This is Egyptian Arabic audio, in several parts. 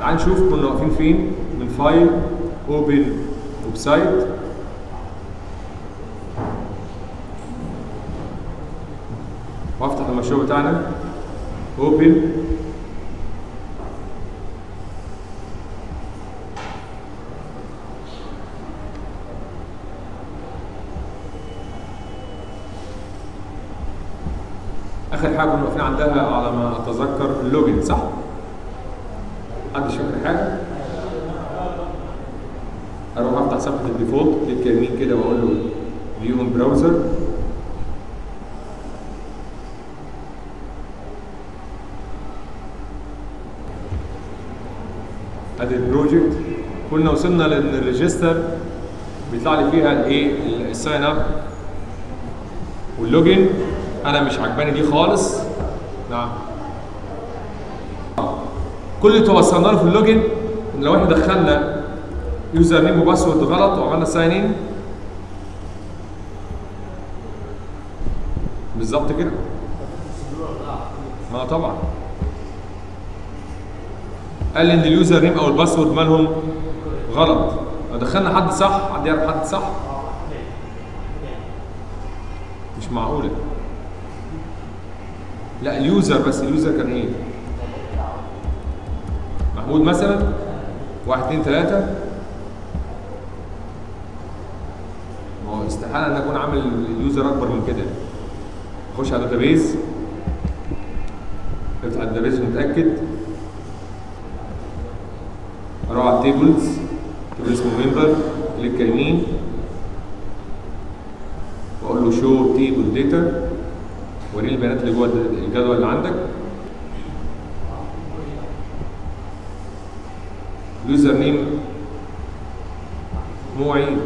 تعال نشوف كنا واقفين فين من فايل اوبن ويب سايت وافتح المشروع بتاعنا اوبن اخر حاجه كنا واقفين عندها على ما اتذكر اللوجن صح؟ حد فاكر حاجه؟ اروح افتح صفحه الديفولت كليك يمين كده واقول له فيو ان براوزر ادي البروجكت كنا وصلنا لان الريجستر بيطلع لي فيها الايه الساين اب واللوجن انا مش عجباني دي خالص نعم كل اللي توصلنا له في اللوجن ان لو احنا دخلنا يوزر نيم وباسورد غلط وعملنا ساين ان بالظبط كده ما طبعا قال لي ان اليوزر نيم او الباسورد مالهم غلط لو دخلنا حد صح حد يعرف حد صح مش معقوله لا اليوزر بس اليوزر كان ايه محمود مثلا واحد اتنين تلاتة ما هو استحالة ان اكون عامل اليوزر اكبر من كده اخش على الداتابيز افتح الداتابيز ونتأكد اروح على التيبلز تيبل اسمه ممبر كليك يمين واقول له شو تيبل داتا وريني البيانات اللي جوه الجدول اللي عندك يوزر نيم معيد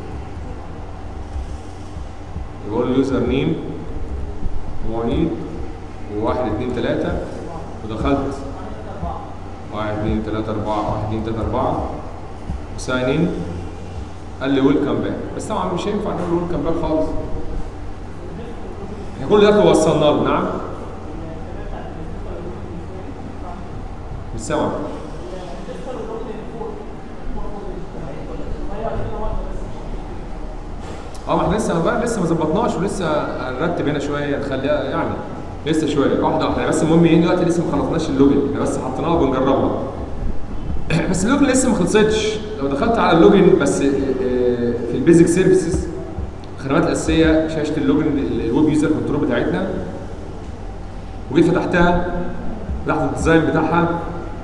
يقول له يوزر نيم معيد وواحد اتنين تلاتة ودخلت واحد اتنين تلاتة أربعة واحد اتنين تلاتة أربعة وساين ان قال لي ويلكم باك بس طبعا مش هينفع نقول ويلكم باك خالص احنا كل ده توصلنا له نعم مش سامع اه ما احنا لسه بقى لسه ما ظبطناش ولسه هنرتب هنا شويه نخليها يعني لسه شويه واحده واحده بس المهم ايه دلوقتي لسه ما خلصناش اللوجن احنا بس حطيناها وبنجربها بس اللوجن لسه ما خلصتش لو دخلت على اللوجن بس في البيزك سيرفيسز الخدمات الاساسيه شاشه اللوجن الويب يوزر كنترول بتاعتنا وجيت فتحتها فتحت الديزاين بتاعها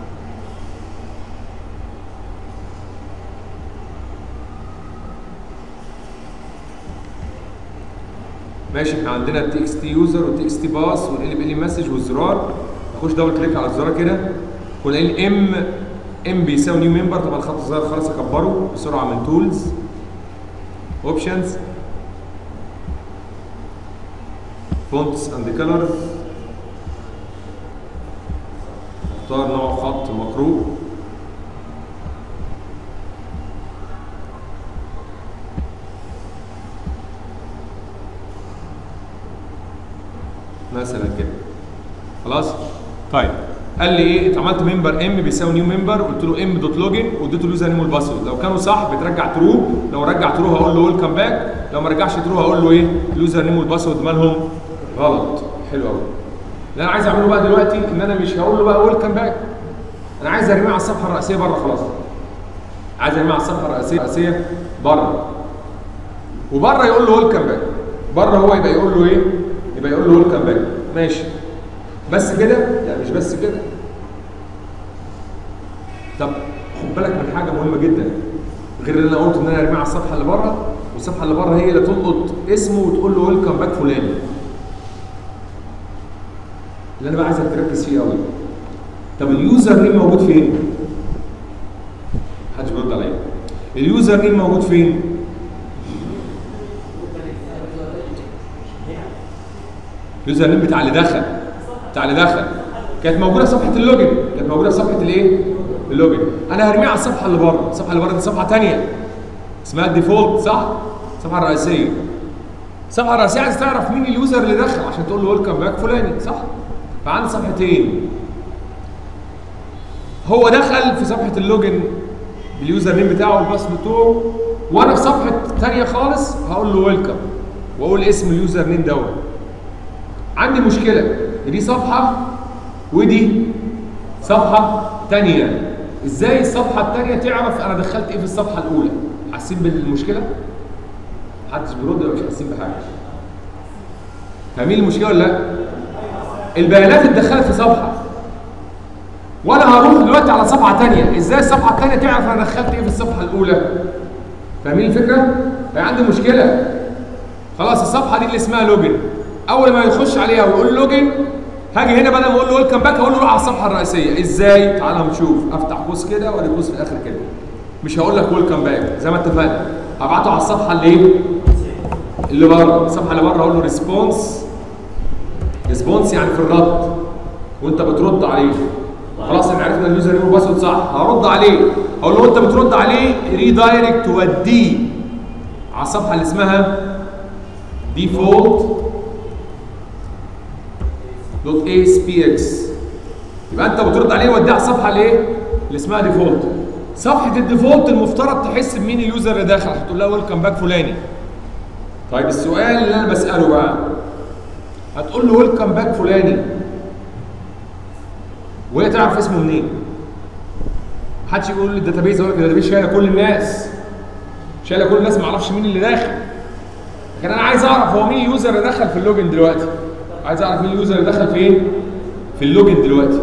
ماشي احنا عندنا التي اكس تي يوزر والتي اكس تي باس والال بي ال مسج والزرار اخش دبل كليك على الزرار كده والاقي الام ام بيساوي نيو ممبر طبعا الخط الصغير خالص اكبره بسرعه من تولز اوبشنز فونتس اند كلرز اختار نوع خط مقروء مثلا كده خلاص طيب قال لي ايه انت عملت ممبر ام بيساوي نيو ممبر قلت له ام دوت لوجن واديته اليوزر نيم والباسورد لو كانوا صح بترجع ترو لو رجع ترو هقول له ويلكم باك لو ما رجعش ترو هقول له ايه اليوزر نيم والباسورد مالهم غلط حلو قوي اللي انا عايز اعمله بقى دلوقتي ان انا مش هقول له بقى ويلكم باك انا عايز ارميه على الصفحه الرئيسيه بره خلاص عايز ارميه على الصفحه الرئيسيه الرئيسيه بره وبره يقول له ويلكم باك بره هو يبقى يقول له ايه يبقى يقول له ويلكم باك ماشي بس كده لا مش بس كده طب خد بالك من حاجه مهمه جدا غير اللي انا قلت ان انا ارميه على الصفحه اللي بره والصفحه اللي بره هي اللي تلقط اسمه وتقول له ويلكم باك فلان اللي انا بقى عايزك تركز فيه قوي طب اليوزر نيم موجود فين؟ محدش بيرد عليا اليوزر نيم موجود فين؟ اليوزر نيم بتاع اللي دخل بتاع اللي دخل كانت موجوده في صفحه اللوجن كانت موجوده في صفحه الايه؟ اللوجن انا هرميها على الصفحه اللي بره الصفحه اللي بره دي صفحه ثانيه اسمها الديفولت صح؟ الصفحه الرئيسيه الصفحه الرئيسيه عايز تعرف مين اليوزر اللي دخل عشان تقول له ويلكم باك فلاني صح؟ فعندي صفحتين هو دخل في صفحه اللوجن باليوزر نيم بتاعه والباسورد بتاعه وانا في صفحه ثانيه خالص هقول له ويلكم واقول اسم اليوزر نيم دوت عندي مشكله دي صفحه ودي صفحه ثانيه ازاي الصفحه الثانيه تعرف انا دخلت ايه في الصفحه الاولى حاسين بالمشكله محدش بيرد ولا مش حاسين بحاجه فاهمين المشكله ولا لا البيانات اتدخلت في صفحه وانا هروح دلوقتي على صفحه ثانيه ازاي الصفحه الثانيه تعرف انا دخلت ايه في الصفحه الاولى فاهمين الفكره يعني عندي مشكله خلاص الصفحه دي اللي اسمها لوجن اول ما يخش عليها ويقول لوجن هاجي هنا بدل ما اقول له ويلكم باك هقول له روح على الصفحه الرئيسيه ازاي تعالى نشوف افتح قوس كده وادي قوس في الاخر كده مش هقول لك ويلكم باك زي ما اتفقنا هبعته على الصفحه اللي ايه اللي بره الصفحه اللي بره اقول له ريسبونس ريسبونس يعني في الرد وانت بترد عليه خلاص احنا عرفنا اليوزر نيم والباسورد صح هرد عليه اقول له انت بترد عليه ريدايركت توديه على الصفحه اللي اسمها ديفولت دوت اي اس بي اكس يبقى انت بترد عليه وديه على الصفحه الايه اللي اسمها ديفولت صفحه الديفولت المفترض تحس بمين اليوزر اللي داخل هتقول له ويلكم باك فلاني طيب السؤال اللي انا بساله بقى هتقول له ويلكم باك فلاني وهي تعرف اسمه منين محدش يقول لي الداتابيز اقول لك الداتابيز شايله كل الناس شايله كل الناس ما اعرفش مين اللي داخل لكن انا عايز اعرف هو مين اليوزر اللي دخل في اللوجن دلوقتي عايز اعرف مين اليوزر اللي دخل فين في اللوجن دلوقتي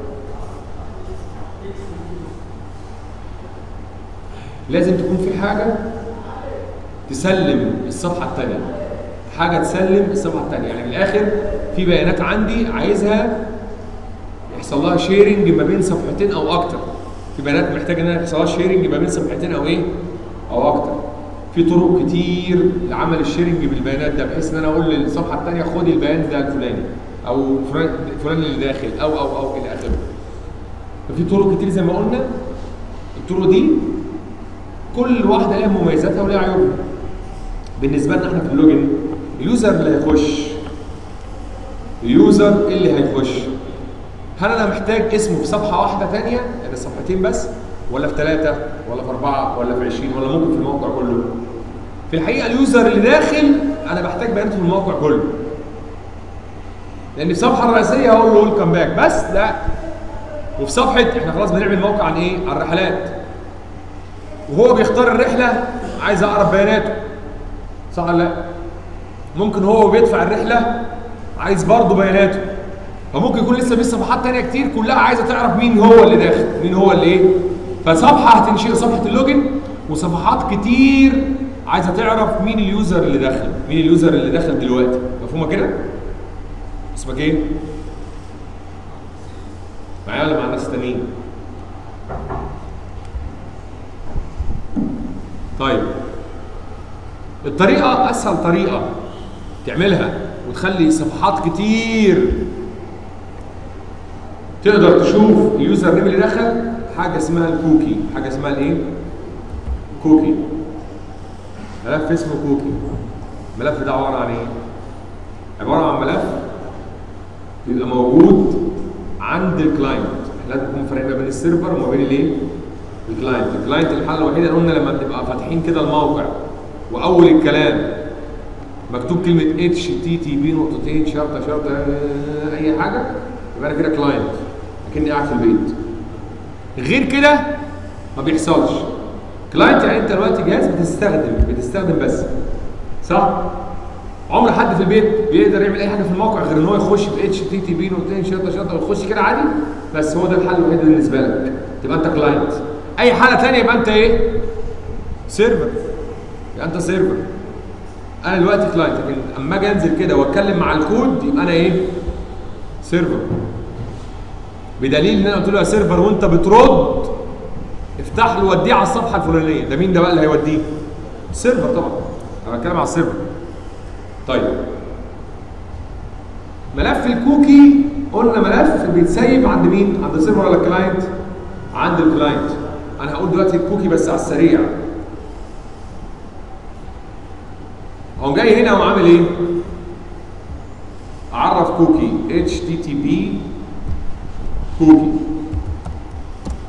لازم تكون في حاجه تسلم الصفحه الثانيه حاجه تسلم الصفحه الثانيه يعني من الاخر في بيانات عندي عايزها يحصل لها شيرنج ما بين صفحتين او اكتر في بيانات محتاجه ان يحصل لها شيرنج ما بين صفحتين او ايه او اكتر في طرق كتير لعمل الشيرنج بالبيانات ده بحيث ان انا اقول للصفحه الثانيه خدي البيان ده الفلاني او فلان فلان اللي داخل او او او الى اخره ففي طرق كتير زي ما قلنا الطرق دي كل واحده لها مميزاتها ولها عيوبها بالنسبه لنا احنا في اللوجن اليوزر اللي هيخش اليوزر اللي هيخش هل انا محتاج اسمه في صفحه واحده ثانيه يعني صفحتين بس ولا في ثلاثه ولا في اربعه ولا في 20 ولا ممكن في الموقع كله في الحقيقه اليوزر اللي داخل انا بحتاج بياناته في الموقع كله لان في الصفحه الرئيسيه هقول له ويلكم باك بس لا وفي صفحه احنا خلاص بنعمل موقع عن ايه عن الرحلات وهو بيختار الرحله عايز اعرف بياناته صح ولا لا ممكن هو بيدفع الرحله عايز برضه بياناته فممكن يكون لسه في صفحات تانية كتير كلها عايزه تعرف مين هو اللي داخل مين هو اللي ايه فصفحه هتنشئ صفحه اللوجن وصفحات كتير عايزه تعرف مين اليوزر اللي داخل مين اليوزر اللي داخل دلوقتي مفهومه كده اسمك ايه معايا ولا مع الناس التانيين طيب الطريقه اسهل طريقه تعملها وتخلي صفحات كتير تقدر تشوف اليوزر نيم اللي دخل حاجه اسمها الكوكي حاجه اسمها الايه كوكي ملف اسمه كوكي الملف ده عباره عن ايه عباره عن ملف بيبقى موجود عند الكلاينت احنا لازم نكون فرقنا بين السيرفر وما بين الايه الكلاينت الكلاينت الحاله الوحيده اللي قلنا لما بنبقى فاتحين كده الموقع واول الكلام مكتوب كلمه اتش تي تي بي نقطتين شرطه شرطه اي حاجه يبقى انا كده كلاينت اكني قاعد في البيت غير كده ما بيحصلش كلاينت يعني انت دلوقتي جهاز بتستخدم بتستخدم بس صح عمر حد في البيت بيقدر يعمل اي حاجه في الموقع غير ان هو يخش ب اتش تي تي بي نقطتين شرطه شرطه ويخش كده عادي بس هو ده الحل الوحيد بالنسبه لك تبقى انت كلاينت اي حاله ثانيه يبقى انت ايه سيرفر يبقى انت سيرفر انا دلوقتي كلاينت لكن اما اجي انزل كده واتكلم مع الكود يبقى انا ايه سيرفر بدليل ان انا قلت له يا سيرفر وانت بترد افتح له وديه على الصفحه الفلانيه ده مين ده بقى اللي هيوديه السيرفر طبعا انا بتكلم على السيرفر طيب ملف الكوكي قلنا ملف بيتسيب عند مين عند السيرفر ولا الكلاينت عند الكلاينت انا هقول دلوقتي الكوكي بس على السريع هو جاي هنا وعامل ايه اعرف كوكي اتش تي تي بي كوكي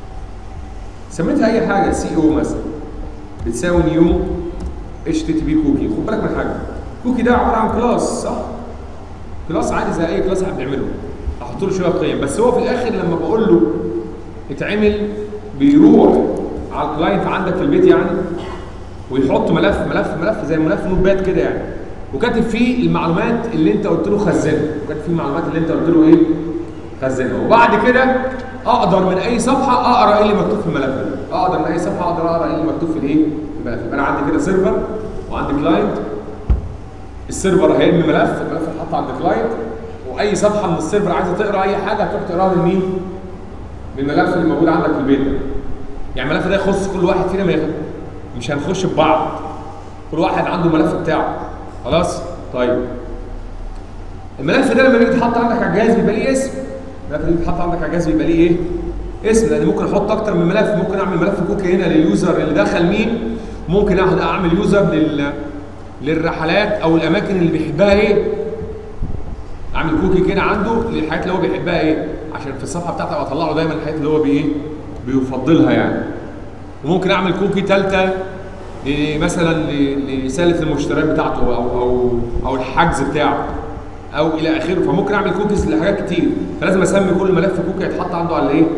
سميتها اي حاجه سي او مثلا بتساوي نيو اتش تي تي بي كوكي خد بالك من حاجه كوكي ده عباره عن كلاس صح كلاس عادي زي اي كلاس احنا بنعمله احط له شويه قيم بس هو في الاخر لما بقول له اتعمل بيروح على الكلاينت عندك في البيت يعني ويحط ملف ملف ملف زي ملف نوت باد كده يعني وكاتب فيه المعلومات اللي انت قلت له خزنها وكاتب فيه المعلومات اللي انت قلت له ايه خزنها وبعد كده اقدر من اي صفحه اقرا ايه اللي مكتوب في الملف ده اقدر من اي صفحه اقدر اقرا ايه اللي مكتوب في الايه في الملف يبقى انا عندي كده سيرفر وعندي كلاينت السيرفر هيرمي ملف الملف اتحط عند الكلاينت واي صفحه من السيرفر عايزه تقرا اي حاجه هتروح تقراها لمين؟ من الملف اللي موجود عندك في البيت ده يعني الملف ده يخص كل واحد فينا ما يخ... مش هنخش ببعض كل واحد عنده الملف بتاعه خلاص طيب الملف ده لما بيجي يتحط عندك على الجهاز بيبقى ليه اسم الملف اللي بيتحط عندك على الجهاز بيبقى ليه ايه اسم لان ممكن احط اكتر من ملف ممكن اعمل ملف كوكي هنا لليوزر اللي دخل مين ممكن اعمل يوزر لل للرحلات او الاماكن اللي بيحبها ايه اعمل كوكي كده عنده للحاجات اللي هو بيحبها ايه عشان في الصفحه بتاعته ابقى اطلع له دايما الحاجات اللي هو بايه بيفضلها يعني وممكن اعمل كوكي ثالثه مثلا لسالة المشتريات بتاعته او او او الحجز بتاعه او الى اخره فممكن اعمل كوكيز لحاجات كتير فلازم اسمي كل ملف كوكي يتحط عنده على ايه؟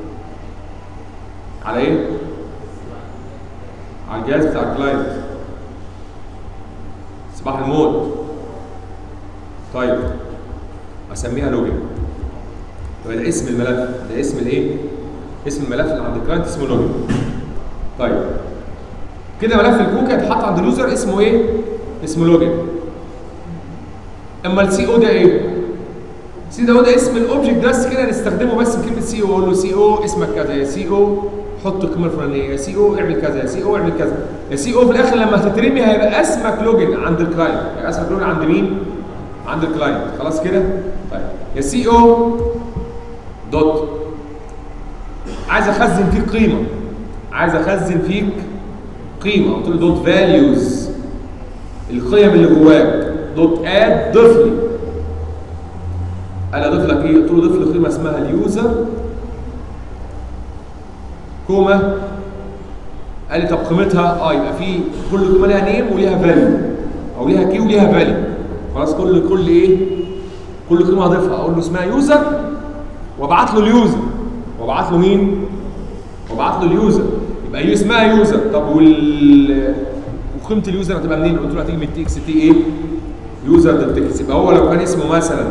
على ايه؟ على الجهاز بتاع الكلاينت صباح الموت طيب اسميها لوجن يبقى ده اسم الملف ده اسم الايه؟ اسم الملف اللي عند الكلاينت اسمه لوجن طيب كده ملف الكوكي هيتحط عند اليوزر اسمه ايه؟ اسمه لوجن اما السي او ده ايه؟ سي ده ده اسم الاوبجكت بس كده نستخدمه بس كلمه سي او اقول له سي او اسمك كذا يا سي او حط القيمه الفلانيه يا سي او اعمل كذا يا سي او اعمل كذا يا سي او في الاخر لما هتترمي هيبقى اسمك لوجن عند الكلاينت هيبقى اسمك لوجن عند مين؟ عند الكلاينت خلاص كده؟ طيب يا سي او دوت عايز اخزن فيك قيمه عايز اخزن فيك قيمه قلت له دوت فاليوز القيم اللي جواك دوت اد ضيف لي انا اضيف لك ايه؟ قلت له ضيف لي قيمه اسمها اليوزر كوما قال لي طب قيمتها اه يبقى في كل قيمه ليها نيم وليها فاليو او ليها كي وليها فاليو خلاص كل كل ايه؟ كل قيمه اضيفها اقول له اسمها يوزر وابعت له اليوزر وابعت له مين؟ وابعت له اليوزر يبقى هي اسمها يوزر طب وال وقيمه اليوزر هتبقى منين؟ قلت له هتيجي من تي اكس تي ايه؟ يوزر دوت اكس يبقى هو لو كان اسمه مثلا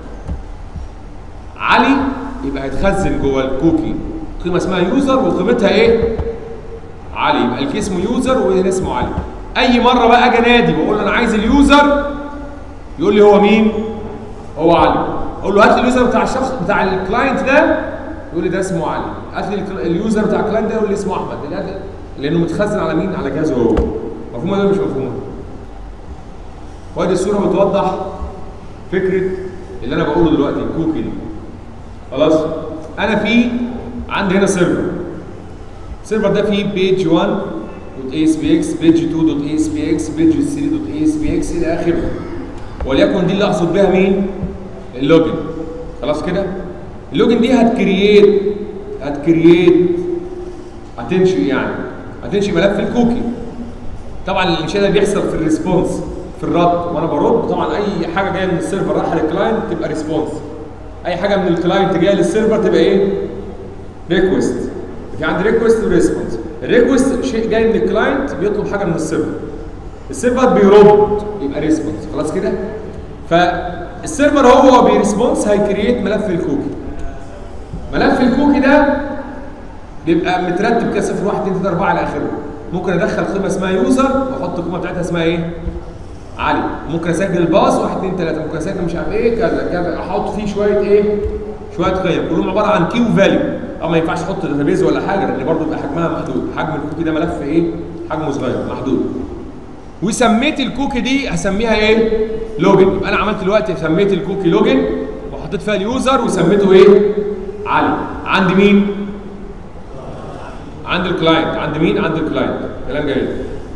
علي يبقى هيتخزن جوه الكوكي قيمه اسمها يوزر وقيمتها ايه؟ علي يبقى الكي اسمه يوزر وهنا اسمه علي اي مره بقى اجي انادي واقول له انا عايز اليوزر يقول لي هو مين؟ هو علي اقول له هات لي اليوزر بتاع الشخص بتاع الكلاينت ده يقول لي ده اسمه علي هات لي اليوزر بتاع الكلاينت ده يقول لي اسمه احمد لانه متخزن على مين؟ على جهازه هو مفهومه ولا مش مفهومه؟ وادي الصوره بتوضح فكره اللي انا بقوله دلوقتي الكوكي دي خلاص انا في عندي هنا سيرفر السيرفر ده فيه بيج 1 دوت اي اس بي اكس بيج 2 دوت اي اس بي اكس بيج 3 دوت اي اس بي اكس الى اخره وليكن دي اللي اقصد بيها مين؟ اللوجن خلاص كده؟ اللوجن دي هتكرييت هتكرييت هتنشئ يعني هتنشئ ملف الكوكي طبعا الانشاء ده بيحصل في الريسبونس في الرد وانا برد طبعا اي حاجه جايه من السيرفر رايحه للكلاينت تبقى ريسبونس اي حاجه من الكلاينت جايه للسيرفر تبقى ايه؟ ريكوست في عندي ريكوست وريسبونس الريكوست شيء جاي من الكلاينت بيطلب حاجه من السيرفر السيرفر بيرد يبقى ريسبونس خلاص كده؟ فالسيرفر هو بيرسبونس هيكريت ملف الكوكي ملف الكوكي ده بيبقى مترتب كده 0 1 2 3 4 الى اخره ممكن ادخل قيمه اسمها يوزر واحط القيمه بتاعتها اسمها ايه؟ علي ممكن اسجل الباص 1 2 3 ممكن اسجل مش عارف ايه كذا كذا احط فيه شويه ايه؟ شويه قيم كلهم عباره عن كي وفاليو او ما ينفعش احط داتابيز ولا حاجه لان برضه بيبقى حجمها محدود حجم الكوكي ده ملف ايه؟ حجمه صغير محدود وسميت الكوكي دي هسميها ايه؟ لوجن يبقى انا عملت دلوقتي سميت الكوكي لوجن وحطيت فيها اليوزر وسميته ايه؟ علي عند مين؟ عند الكلاينت عند مين؟ عند الكلاينت كلام جميل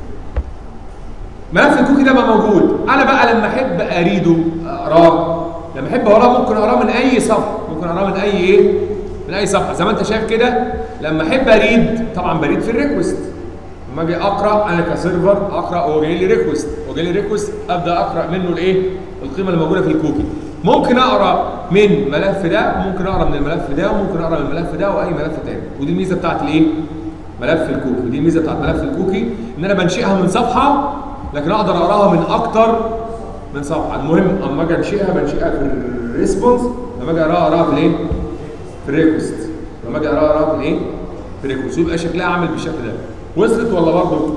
ملف الكوكي ده بقى موجود انا بقى لما احب اريده اقراه لما احب اقراه ممكن اقراه من اي صفحه ممكن اقراه من اي ايه؟ من اي صفحه زي ما انت شايف كده لما احب اريد طبعا بريد في الريكوست لما اجي اقرا انا كسيرفر اقرا هو جاي لي ريكوست هو جاي لي ريكوست ابدا اقرا منه الايه القيمه اللي موجوده في الكوكي ممكن اقرا من ملف ده ممكن اقرا من الملف ده وممكن اقرا من الملف ده واي ملف تاني ودي الميزه بتاعت الايه ملف الكوكي ودي الميزه بتاعت ملف الكوكي ان انا بنشئها من صفحه لكن اقدر اقراها من اكتر من صفحه المهم اما اجي انشئها بنشئها في الريسبونس لما اجي اقراها اقراها في الايه في الريكوست لما اجي اقراها اقراها في الايه في الريكوست يبقى شكلها عامل بالشكل ده وصلت ولا برضه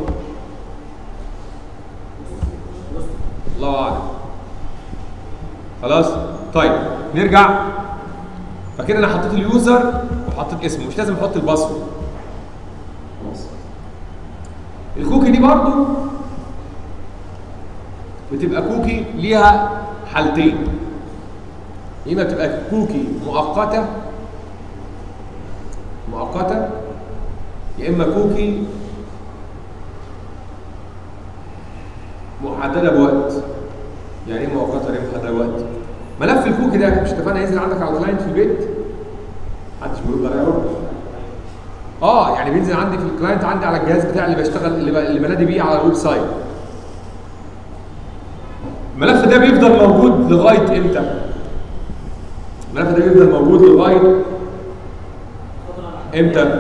الله اعلم خلاص طيب نرجع فكده انا حطيت اليوزر وحطيت اسمه مش لازم احط الباسورد خلاص الكوكي دي برضو بتبقى كوكي ليها حالتين يا اما بتبقى كوكي مؤقته مؤقته يا اما كوكي محدده بوقت يعني ايه مؤقته يعني محدده بوقت ملف الكوكي ده مش اتفقنا ينزل عندك على الكلاينت في البيت محدش بيقول ده يا اه يعني بينزل عندي في الكلاينت عندي على الجهاز بتاعي اللي بشتغل اللي, ب... اللي بنادي بيه على الويب سايت الملف ده بيفضل موجود لغايه امتى الملف ده بيفضل موجود لغايه امتى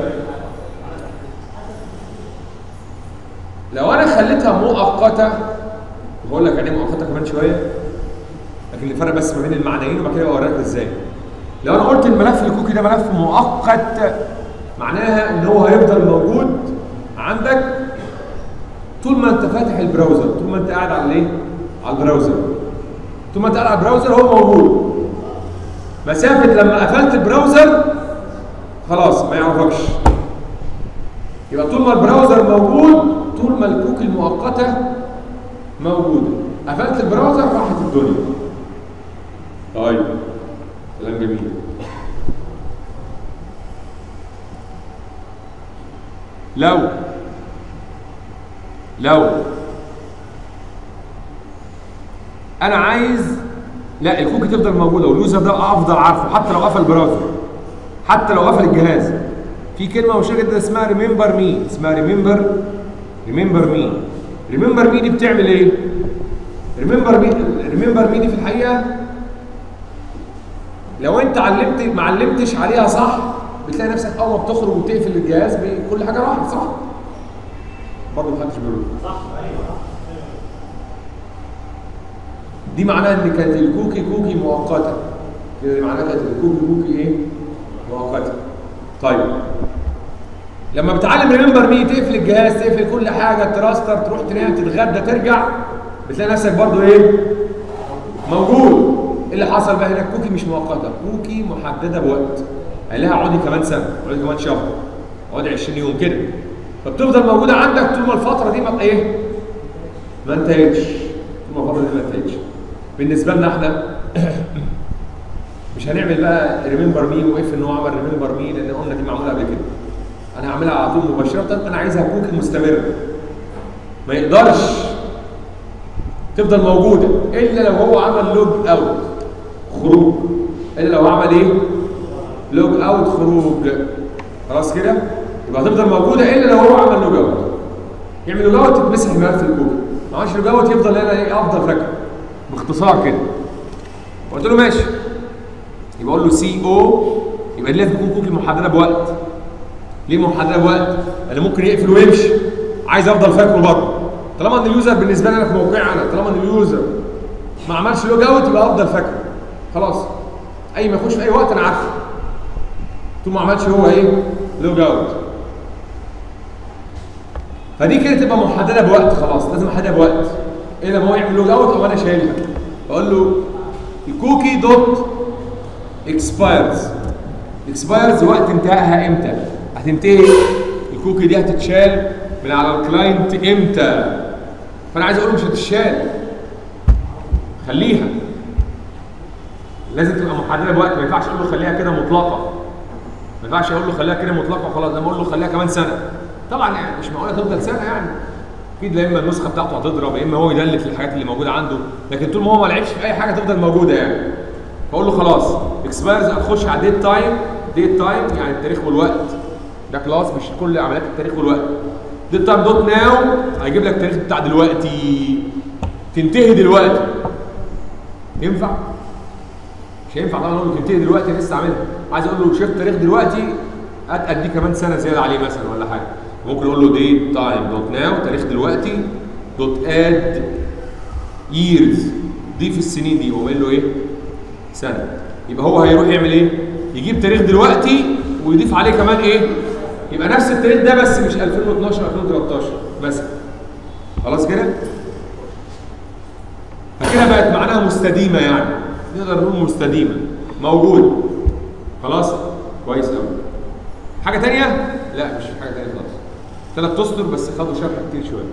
لو انا خليتها مؤقته بقول لك يعني ايه مؤقته كمان شويه لكن الفرق بس ما بين المعنيين وبعد كده اوريك ازاي لو انا قلت الملف الكوكي ده ملف مؤقت معناها ان هو هيفضل موجود عندك طول ما انت فاتح البراوزر طول ما انت قاعد على الايه على البراوزر طول ما انت قاعد على البراوزر هو موجود مسافه لما قفلت البراوزر خلاص ما يعرفكش يبقى طول ما البراوزر موجود طول ما الكوكي المؤقته موجوده قفلت البراوزر راحت الدنيا طيب كلام جميل لو لو انا عايز لا الكوكي تفضل موجوده واليوزر ده افضل عارفه حتى لو قفل البراوزر حتى لو قفل الجهاز في كلمه مشهوره جدا اسمها ريمبر مي اسمها ريمبر ريمبر مي ريمبر مي دي بتعمل ايه ريمبر مي ريمبر مي دي في الحقيقه لو انت علمت ما علمتش عليها صح بتلاقي نفسك اول ما بتخرج وتقفل الجهاز كل حاجه راحت صح برضه محدش بيقول صح ايوه دي معناها ان كانت الكوكي كوكي مؤقته كده معناها كانت الكوكي كوكي ايه مؤقته طيب لما بتعلم ريمبر مي تقفل الجهاز تقفل كل حاجه تراستر تروح تنام تتغدى ترجع بتلاقي نفسك برضه ايه موجود ايه اللي حصل بقى هنا كوكي مش مؤقته كوكي محدده بوقت قال لها اقعدي كمان سنه اقعدي كمان شهر اقعدي 20 يوم كده فبتفضل موجوده عندك طول ما الفتره دي ما ايه ما انتهتش طول ما الفتره دي ما انتهتش بالنسبه لنا احنا مش هنعمل بقى ريمبر مي واف ان هو عمل ريمبر مي لان قلنا دي معموله قبل كده انا هعملها على طول مباشره انا عايزها كوكي مستمره ما يقدرش تفضل موجوده الا لو هو عمل لوج اوت خروج الا لو عمل ايه لوج اوت خروج خلاص كده يبقى هتفضل موجوده الا لو هو عمل لوج اوت يعمل لوج اوت تتمسح الملف الكوكي ما عملش لوج اوت يفضل هنا ايه افضل فاكر باختصار كده قلت له ماشي يبقى اقول له سي او يبقى دي لازم تكون كوكي محدده بوقت ليه محدده بوقت؟ انا ممكن يقفل ويمشي عايز افضل فاكره برضه طالما ان اليوزر بالنسبه لي انا في موقعي انا طالما ان اليوزر ما عملش لوج اوت يبقى افضل فاكره خلاص اي ما يخش في اي وقت انا عارفه طول ما عملش هو ايه لوج اوت فدي كده تبقى محدده بوقت خلاص لازم احددها بوقت ايه لما هو يعمل لوج اوت او انا شايلها بقول له الكوكي دوت اكسبايرز اكسبايرز وقت انتهائها امتى هتنتهي الكوكي دي هتتشال من على الكلاينت امتى فانا عايز اقول له مش هتتشال خليها لازم تبقى محدده بوقت ما ينفعش اقول له خليها كده مطلقه ما ينفعش اقول له خليها كده مطلقه وخلاص لما اقول له خليها كمان سنه طبعا يعني مش معقوله تفضل سنه يعني اكيد لا اما النسخه بتاعته هتضرب يا اما هو يدلت الحاجات اللي موجوده عنده لكن طول ما هو ما لعبش في اي حاجه تفضل موجوده يعني فاقول له خلاص اكسبايرز هتخش على ديت تايم ديت تايم يعني التاريخ والوقت ده كلاس مش كل عمليات التاريخ والوقت ديت تايم دوت ناو هيجيب لك التاريخ بتاع دلوقتي تنتهي دلوقتي ينفع؟ مش هينفع طبعا اقول له تنتهي دلوقتي لسه عاملها عايز اقول له شفت تاريخ دلوقتي اتقل دي كمان سنه زياده عليه مثلا ولا حاجه ممكن اقول له دي تايم دوت ناو تاريخ دلوقتي دوت اد ييرز ضيف السنين دي هو قايل له ايه؟ سنه يبقى هو هيروح يعمل ايه؟ يجيب تاريخ دلوقتي ويضيف عليه كمان ايه؟ يبقى نفس التاريخ ده بس مش 2012 2013 مثلا خلاص كده؟ فكده بقت معناها مستديمه يعني نقدر نقول مستديمه موجود خلاص كويس قوي حاجه تانية لا مش حاجه تانية خالص ثلاث اسطر بس خدوا شرح كتير شويه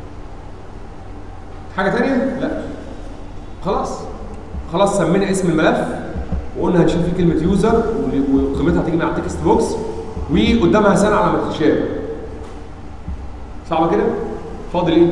حاجه تانية لا خلاص خلاص سمينا اسم الملف وقلنا هنشيل فيه كلمه يوزر وقيمتها هتيجي من على التكست بوكس وقدامها سنه على ما تتشابه صعبه كده فاضل ايه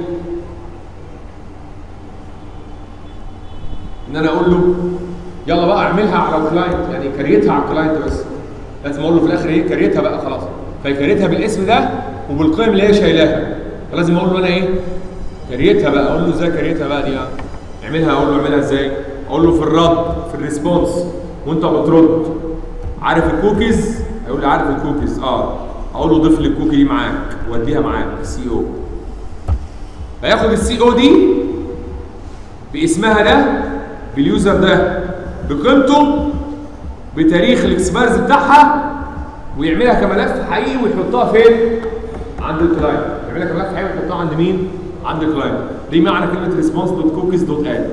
ان انا اقول له يلا بقى اعملها على الكلاينت يعني كريتها على الكلاينت بس لازم اقول له في الاخر ايه كريتها بقى خلاص فيكريتها بالاسم ده وبالقيم اللي هي شايلاها فلازم اقول له انا ايه كريتها بقى اقول له ازاي كريتها بقى دي يعني اعملها اقول له اعملها ازاي اقول له في الرد في الريسبونس وانت بترد عارف الكوكيز هيقول لي عارف الكوكيز اه اقول له ضيف لي الكوكي دي معاك وديها معاك السي او فياخد السي او دي باسمها ده باليوزر ده بقيمته بتاريخ الاكسبيرز بتاعها ويعملها كملف حقيقي ويحطها فين؟ عند الكلاينت يعملها كملف حقيقي ويحطها عند مين؟ عند الكلاينت دي معنى كلمه ريسبونس دوت كوكيز دوت اد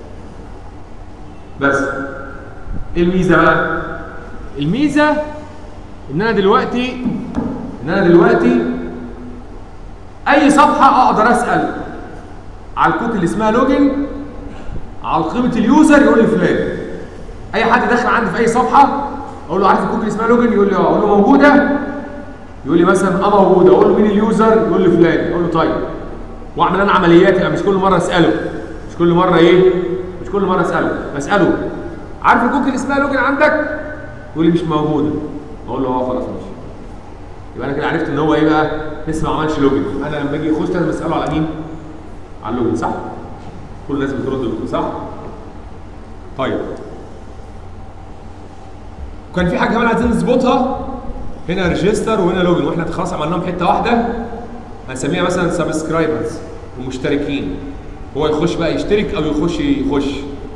بس ايه الميزه بقى؟ الميزه ان انا دلوقتي ان انا دلوقتي اي صفحه اقدر اسال على الكوكي اللي اسمها لوجن على قيمه اليوزر يقول لي فلان اي حد داخل عندي في اي صفحه اقول له عارف الكوكي اللي اسمها لوجن يقول لي اه اقول له موجوده يقول لي مثلا اه موجوده اقول له مين اليوزر يقول لي فلان اقول له طيب واعمل انا عمليات يعني مش كل مره اساله مش كل مره ايه مش كل مره اساله بساله عارف الكوكي اللي اسمها لوجن عندك يقول لي مش موجوده اقول له اه خلاص ماشي يبقى انا كده عرفت ان هو ايه بقى لسه ما عملش لوجن انا لما اجي يخش لازم اساله على مين على اللوجن صح كل الناس بترد اللوجن صح طيب وكان في حاجه كمان عايزين نظبطها هنا ريجستر وهنا لوجن واحنا خلاص عملناهم حته واحده هنسميها مثلا سبسكرايبرز ومشتركين هو يخش بقى يشترك او يخش يخش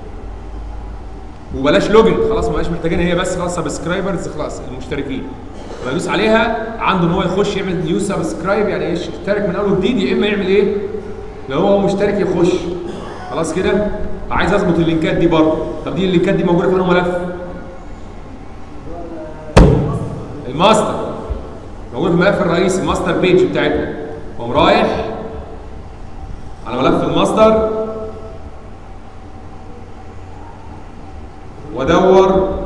وبلاش لوجن خلاص ما بقاش محتاجين هي بس خلاص سبسكرايبرز خلاص المشتركين لما يدوس عليها عنده ان هو يخش يعمل نيو سبسكرايب يعني يشترك من اول وجديد يا اما يعمل ايه؟ لو هو مشترك يخش خلاص كده عايز اظبط اللينكات دي برضه طب دي اللينكات دي موجوده في انه ملف الماستر موجود في الملف الرئيسي الماستر بيج بتاعتنا قوم رايح على ملف الماستر وادور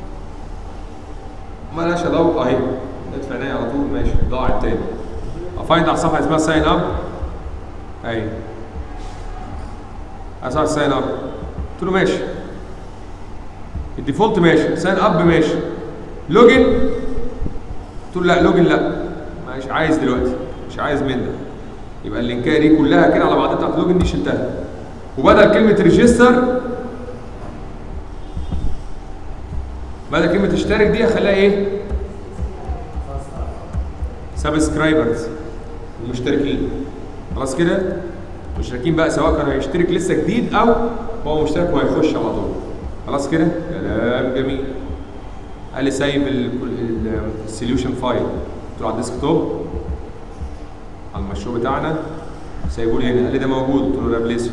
مالهاش ادور اهي ادفع عينيا على طول ماشي ضاعت تاني افايند على صفحه اسمها ساين اب اهي اسمها ساين اب قلت له ماشي الديفولت ماشي ساين اب ماشي لوجن قلت له لا لوجن لا مش عايز دلوقتي مش عايز من ده يبقى اللينكايه دي كلها كده على بعضها بتاعت لوجن دي شلتها وبدل كلمه ريجستر بدل كلمه اشترك دي اخليها ايه سبسكرايبرز المشتركين خلاص كده المشتركين بقى سواء كان هيشترك لسه جديد او هو مشترك وهيخش على طول خلاص كده كلام جميل قال لي سايب السوليوشن فايل قلت له على الديسك توب على المشروع بتاعنا سايبه لي هنا قال لي ده موجود قلت له ريبليسه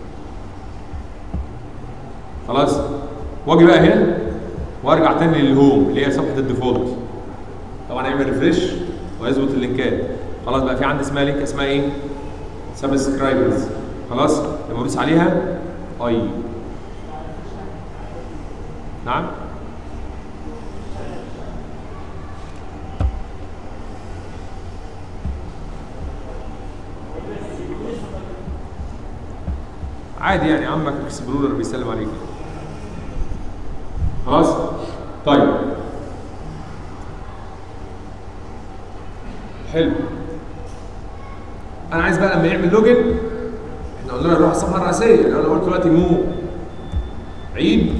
خلاص واجي بقى هنا وارجع تاني للهوم اللي هي صفحه الديفولت طبعا اعمل ريفريش ويظبط اللينكات خلاص بقى في عندي اسمها لينك اسمها ايه؟ سبسكرايبرز خلاص لما ادوس عليها اي نعم عادي يعني عمك اكسبلورر بيسلم عليك خلاص طيب حلو انا عايز بقى لما يعمل لوجن احنا قلنا له نروح الصفحه الرئيسيه يعني انا قلت دلوقتي مو عيد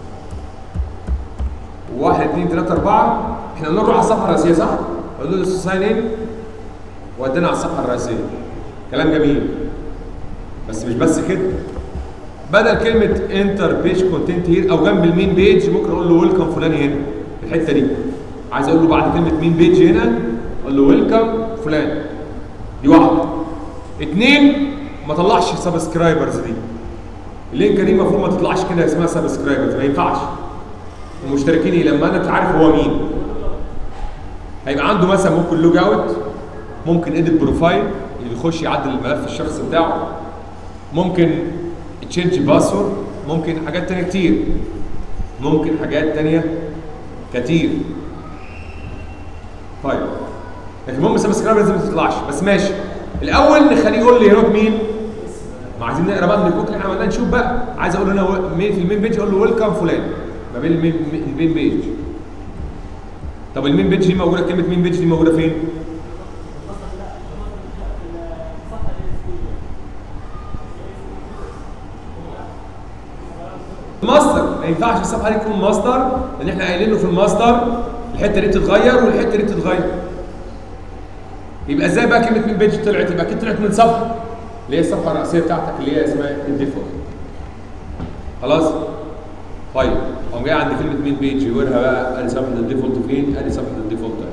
واحد اثنين ثلاثة أربعة احنا قلنا نروح على الصفحة الرئيسية صح؟ قلنا له ساين ان ودينا على الصفحة الرئيسية كلام جميل بس مش بس كده بدل كلمة انتر بيج كونتنت هير أو جنب المين بيج ممكن أقول له ويلكم فلان هنا في الحتة دي عايز أقول له بعد كلمة مين بيج هنا أقول له ويلكم فلان دي واحدة اتنين ما طلعش سبسكرايبرز دي اللينكه دي المفروض ما تطلعش كده اسمها سبسكرايبرز ما ينفعش المشتركين إيه؟ لما انا انت عارف هو مين هيبقى عنده مثلا ممكن لوج اوت ممكن اديت بروفايل يخش يعدل الملف الشخصي بتاعه ممكن تشينج باسورد ممكن حاجات تانية كتير ممكن حاجات تانية كتير طيب لكن المهم سبسكرايبر لازم ما تطلعش بس ماشي الاول نخليه يقول لي يا رب مين ما عايزين نقرا بقى من الكود اللي احنا عملناه نشوف بقى عايز اقول له انا مين في المين بيج اقول له ويلكم فلان ما بين المين المين بيج طب المين بيج دي موجوده كلمه مين بيج دي موجوده فين؟ ماستر ما ينفعش الصفحه دي تكون ماستر لان احنا قايلين له في الماستر الحته دي بتتغير والحته دي بتتغير يبقى ازاي بقى كلمه مين بيج طلعت يبقى اكيد طلعت من صفحه اللي هي الصفحه الرئيسيه بتاعتك اللي هي اسمها الديفولت خلاص طيب قام جاي عند كلمه مين بيج يوريها بقى ادي صفحه الديفولت فين ادي صفحه الديفولت اهي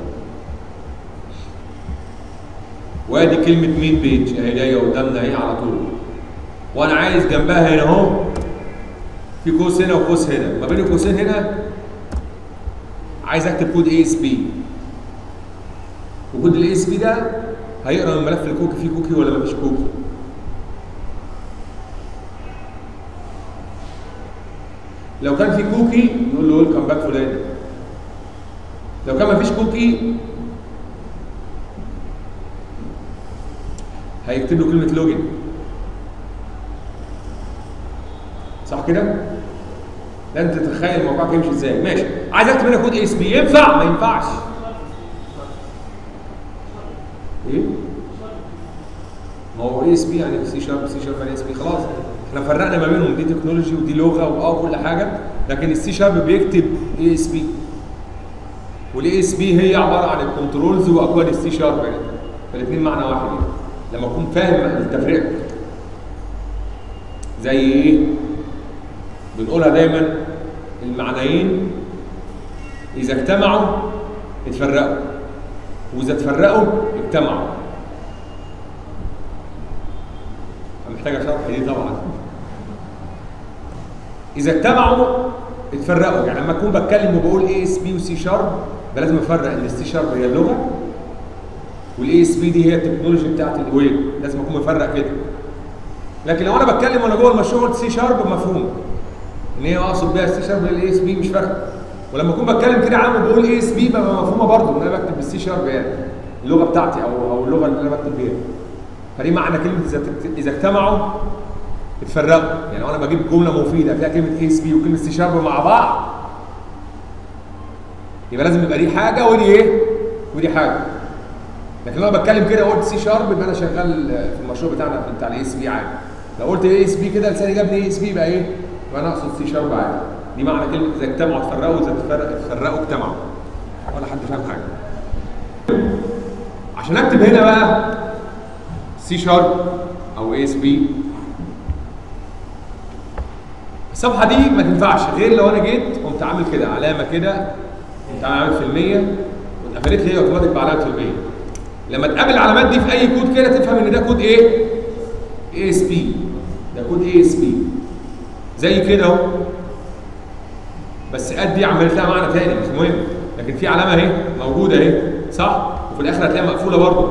وادي كلمه مين بيج اهي جايه قدامنا اهي على طول وانا عايز جنبها هنا اهو في قوس هنا وقوس هنا ما بين القوسين هنا عايز اكتب كود اي اس بي وكود الاي اس بي ده هيقرا من ملف الكوكي فيه كوكي ولا مفيش كوكي لو كان في كوكي نقول له ويلكم باك فلان لو كان مفيش كوكي هيكتب له كلمه لوجن صح كده؟ لازم تتخيل موقعك يمشي ازاي ماشي عايز اكتب هنا كود اي اس بي ينفع ما ينفعش ايه؟ ما هو اي اس بي يعني سي شارب سي شارب يعني اس بي خلاص احنا فرقنا ما بينهم دي تكنولوجي ودي لغه واه كل حاجه لكن السي شارب بيكتب اي اس بي والاي اس بي هي عباره عن الكنترولز واكواد السي شارب يعني فالاثنين معنى واحد يعني لما اكون فاهم التفرقه زي ايه؟ بنقولها دايما المعنيين اذا اجتمعوا اتفرقوا واذا اتفرقوا اجتمعوا محتاجه شرح دي طبعا اذا اجتمعوا اتفرقوا يعني لما اكون بتكلم وبقول اي اس بي وسي شارب ده لازم افرق ان السي شارب هي اللغه والاي اس بي دي هي التكنولوجي بتاعت الويب لازم اكون مفرق كده لكن لو انا بتكلم وانا جوه المشروع قلت سي شارب مفهوم ان هي اقصد بيها السي شارب الاي اس بي مش فارقه ولما اكون بتكلم كده عام وبقول اي اس بي ببقى مفهومه برضه ان انا بكتب بالسي شارب يعني اللغه بتاعتي او او اللغه اللي انا بكتب بيها فدي معنى كلمه اذا اذا اجتمعوا اتفرقوا يعني لو انا بجيب جمله مفيده فيها كلمه اي اس بي وكلمه سي شارب مع بعض يبقى لازم يبقى دي حاجه ودي ايه؟ ودي حاجه لكن لو انا بتكلم كده قلت سي شارب يبقى انا شغال في المشروع بتاعنا بتاع الاي اس بي عادي لو قلت اي اس بي كده لساني جاب لي اي اس بي يبقى ايه؟ يبقى انا اقصد سي شارب عادي دي معنى كلمه اذا اجتمعوا اتفرقوا اذا اتفرقوا اجتمعوا ولا حد فاهم حاجه عشان اكتب هنا بقى سي شارب او اي اس بي الصفحه دي ما تنفعش غير لو انا جيت قمت عامل كده علامه كده قمت عامل في المية واتقفلت لي اوتوماتيك بعلامه في المية لما تقابل العلامات دي في اي كود كده تفهم ان ده كود ايه؟ اي اس بي ده كود اي اس بي زي كده اهو بس قد دي عملت لها معنى تاني مش مهم لكن في علامه اهي موجوده اهي صح؟ وفي الاخر هتلاقيها مقفوله برضه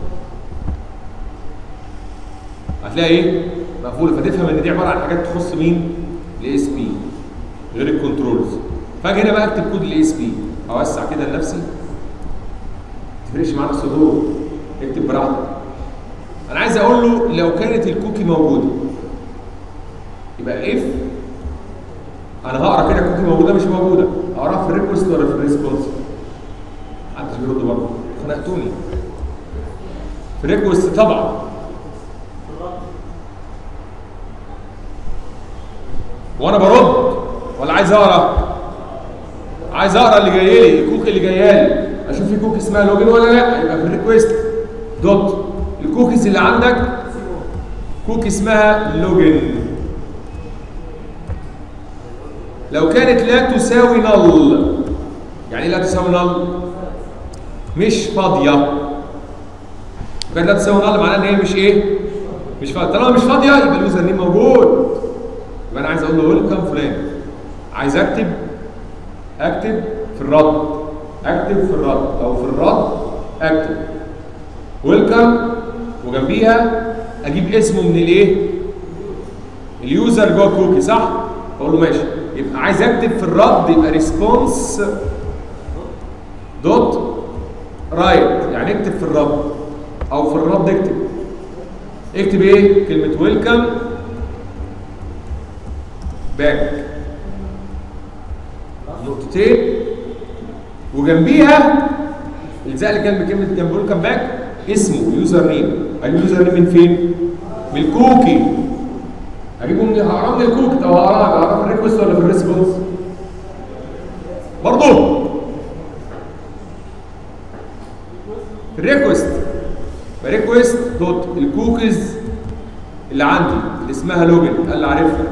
هتلاقي ايه؟ مقفوله فتفهم ان دي عباره عن حاجات تخص مين؟ الاي اس بي غير الكنترولز فاجي هنا بقى اكتب كود الاي اس بي اوسع كده لنفسي ما تفرقش معانا الصدور اكتب براحتك انا عايز اقول له لو كانت الكوكي موجوده يبقى اف انا هقرا كده الكوكي موجوده مش موجوده اقراها في الريكوست ولا في الريسبونس محدش بيرد برضه خنقتوني في الريكوست طبعا وانا برد ولا عايز اقرا عايز اقرا اللي جاي لي الكوك اللي جايه لي اشوف في كوك اسمها لوجن ولا لا يبقى في الريكوست دوت الكوكيز اللي عندك كوك اسمها لوجن لو كانت لا تساوي نل يعني ايه لا تساوي نل مش فاضيه لو كانت لا تساوي نل معناها ان هي مش ايه مش فاضيه طالما مش فاضيه يبقى اليوزر نيم موجود يبقى انا عايز اقول له ويلكم فلان عايز اكتب اكتب في الرد اكتب في الرد او في الرد اكتب ويلكم وجنبيها اجيب اسمه من الايه اليوزر جوه الكوكي صح اقول له ماشي يبقى عايز اكتب في الرد يبقى ريسبونس دوت رايت يعني اكتب في الرد او في الرد اكتب اكتب ايه كلمه ويلكم باك نقطتين وجنبيها الزق اللي كان بكلمه جنب ويلكم باك اسمه يوزر نيم اليوزر نيم من فين؟ من الكوكي اجيبه من هقراه من الكوكي طب هقراه هقراه في الريكوست ولا في الريسبونس؟ برضه في الريكوست ريكوست دوت الكوكيز اللي عندي اللي اسمها لوجن قال لي عارفها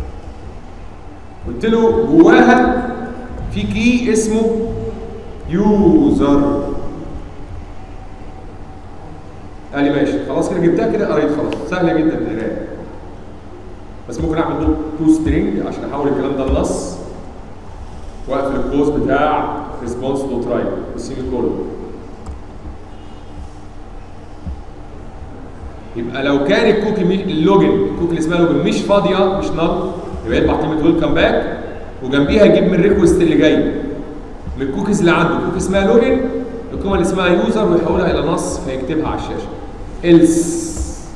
قلت له جواها في كي اسمه يوزر قال لي ماشي خلاص كده جبتها كده قريت خلاص سهله جدا القرايه بس ممكن اعمل دوت تو سترينج عشان احول الكلام ده لنص واقفل القوس بتاع ريسبونس دوت رايت والسيمي كولون يبقى لو كان الكوكي مش اللوجن الكوكي اللي اسمها لوجن مش فاضيه مش نل يبقى يطبع كلمه ويلكم باك وجنبيها يجيب من الريكوست اللي جاي من الكوكيز اللي عنده كوكي اسمها لوجن القيمه اللي اسمها يوزر ويحولها الى نص فيكتبها على الشاشه else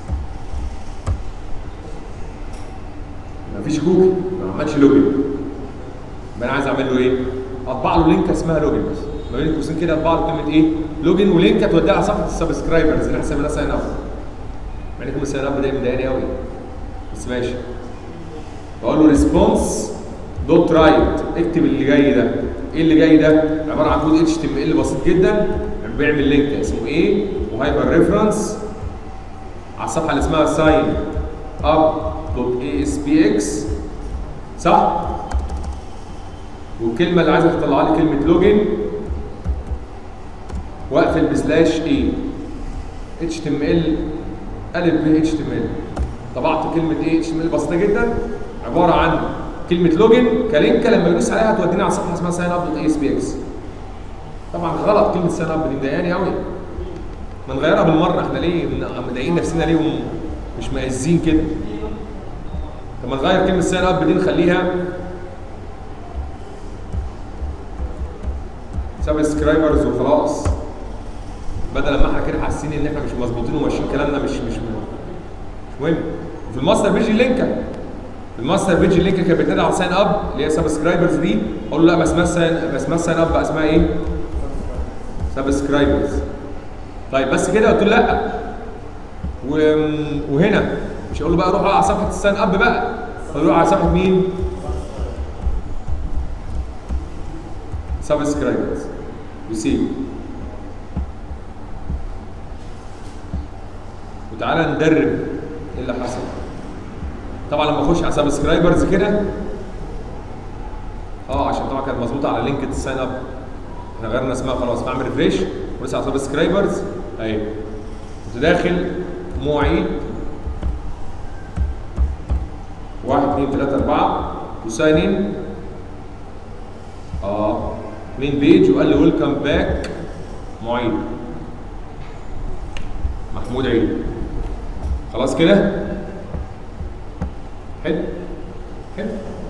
مفيش كوكي ما عملش لوجن يبقى انا عايز اعمل له ايه؟ اطبع له لينك اسمها لوجن بس ما بين القوسين كده اطبع له كلمه ايه؟ لوجن ولينك هتوديها على صفحه السبسكرايبرز اللي احنا سميناها ساين اب مع انكم الساين اب ده مضايقني قوي بس ماشي بقول له ريسبونس دوت رايت اكتب اللي جاي ده ايه اللي جاي ده عباره عن كود اتش تي ام ال بسيط جدا بيعمل لينك اسمه ايه وهايبر ريفرنس على الصفحه اللي اسمها ساين اب دوت اي اس بي اكس صح والكلمه اللي عايزك تطلع لي كلمه لوجن واقفل بسلاش اي اتش تي ام ال الف ب اتش تي ام ال طبعت كلمه ايه اتش تي ام ال بسيطه جدا عباره عن كلمه لوجن كلينك لما يدوس عليها توديني على صفحه اسمها ساين اب دوت اي اس بي اكس طبعا غلط كلمه ساين اب دي مضايقاني قوي ما نغيرها بالمره احنا ليه مضايقين نفسنا ليه ومش مأزين كده طب ما نغير كلمه ساين اب دي نخليها سبسكرايبرز وخلاص بدل ما احنا كده حاسين ان احنا مش مظبوطين وماشيين كلامنا مش مش مش مهم في الماستر بيج اللينكه الماستر بيج اللينك كانت بتنادي على ساين اب اللي هي سبسكرايبرز دي اقول له لا ما اسمهاش ساين ما اسمهاش ساين اب بقى اسمها ايه؟ سبسكرايبرز طيب بس كده قلت له لا و... وهنا مش هقول له بقى روح على صفحه الساين اب بقى روح على صفحه مين؟ سبسكرايبرز وسيب وتعالى ندرب ايه اللي حصل طبعا لما اخش على سبسكرايبرز كده اه عشان طبعا كانت مظبوطه على لينك الساين اب احنا غيرنا اسمها خلاص بعمل ريفريش ولسه على سبسكرايبرز اهي كنت داخل مواعيد واحد اثنين ثلاثة أربعة وساين ان اه مين بيج وقال لي ويلكم باك معيد محمود عيد خلاص كده حلو حلو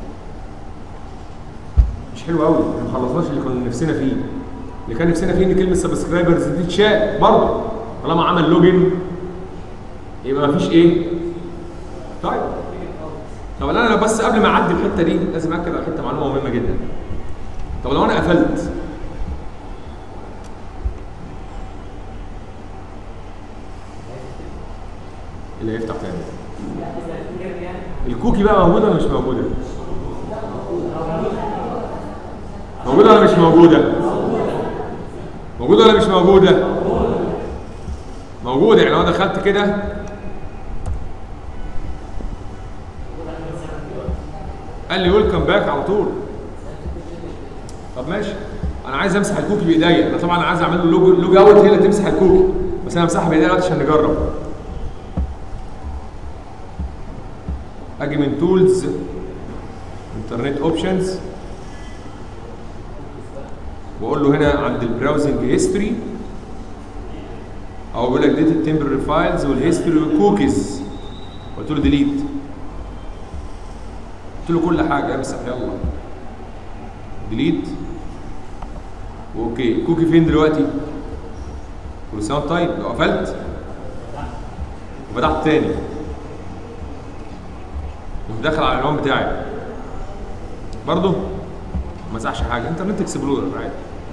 مش حلو قوي ما خلصناش اللي كنا نفسنا فيه اللي كان نفسنا فيه ان كلمه سبسكرايبرز دي تشاء برضه طالما عمل لوجن يبقى مفيش ايه طيب طب انا بس قبل ما اعدي الحته دي لازم اكد على حته معلومه مهمه جدا طب لو انا قفلت اللي هيفتح تاني الكوكي بقى موجوده ولا مش موجوده موجوده ولا مش موجوده موجوده ولا مش موجوده موجوده يعني لو دخلت كده قال لي ويلكم باك على طول طب ماشي انا عايز امسح الكوكي بايديا انا طبعا عايز اعمل له لوج لوج اوت هي اللي تمسح الكوكي بس انا امسحها بايديا دلوقتي عشان نجرب اجي من تولز انترنت اوبشنز واقول له هنا عند البراوزنج هيستوري او بيقول لك ديت التمبرري فايلز والهيستوري والكوكيز قلت له ديليت قلت له كل حاجه امسح يلا ديليت اوكي الكوكي فين دلوقتي كل سنه وأنت طيب لو قفلت وفتحت تاني ودخل على العنوان بتاعي برضه ما مسحش حاجه انترنت اكسبلورر عادي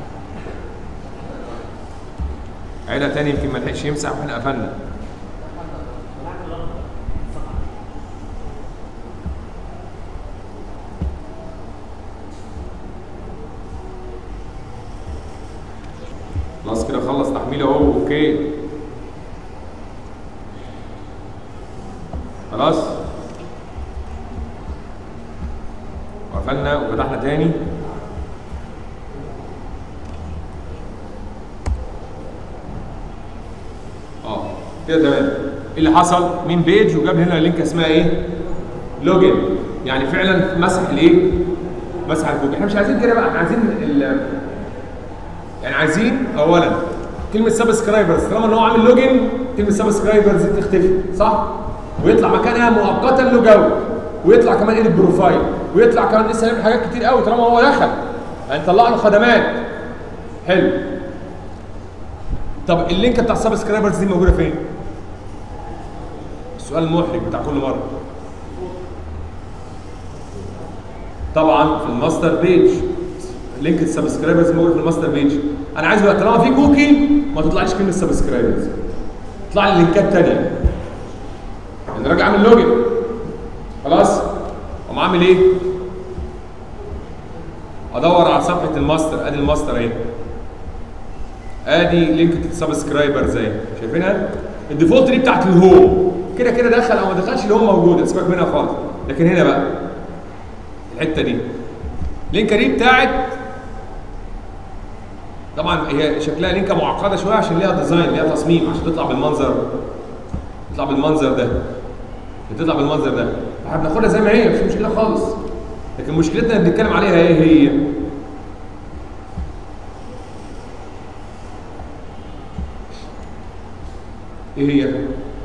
عيدها تاني يمكن ما لحقش يمسح واحنا قفلنا خلاص كده خلص تحميل اهو اوكي خلاص وقفلنا وفتحنا تاني اه كده تمام ايه اللي حصل مين بيج وجاب لي هنا لينك اسمها ايه لوجن يعني فعلا مسح الايه مسح الكوكي احنا مش عايزين كده بقى احنا عايزين ال يعني عايزين اولا كلمه سبسكرايبرز طالما ان هو عامل لوجن كلمه سبسكرايبرز دي تختفي صح ويطلع مكانها مؤقتا لوج اوت ويطلع كمان ايه البروفايل ويطلع كمان لسه هيعمل حاجات كتير قوي طالما هو دخل يعني طلع له خدمات حلو طب اللينك بتاع السبسكرايبرز دي موجوده فين؟ السؤال المحرج بتاع كل مره طبعا في الماستر بيج لينك السبسكرايبرز موجود في الماستر بيج انا عايز بقى طالما في كوكي ما تطلعش كلمه سبسكرايبرز تطلع لي لينكات ثانيه يعني راجع عامل لوجن خلاص اقوم عامل ايه ادور على صفحه الماستر ادي الماستر اهي ادي لينك السبسكرايبرز اهي شايفينها الديفولت دي بتاعت الهوم كده كده دخل او ما دخلش الهوم موجوده سيبك منها خالص لكن هنا بقى الحته دي اللينكه دي بتاعت طبعا هي شكلها لينكه معقده شويه عشان ليها ديزاين ليها تصميم عشان تطلع بالمنظر تطلع بالمنظر ده بتطلع بالمنظر ده احنا بناخدها زي ما هي مش مشكله خالص لكن مشكلتنا اللي بنتكلم عليها ايه هي ايه هي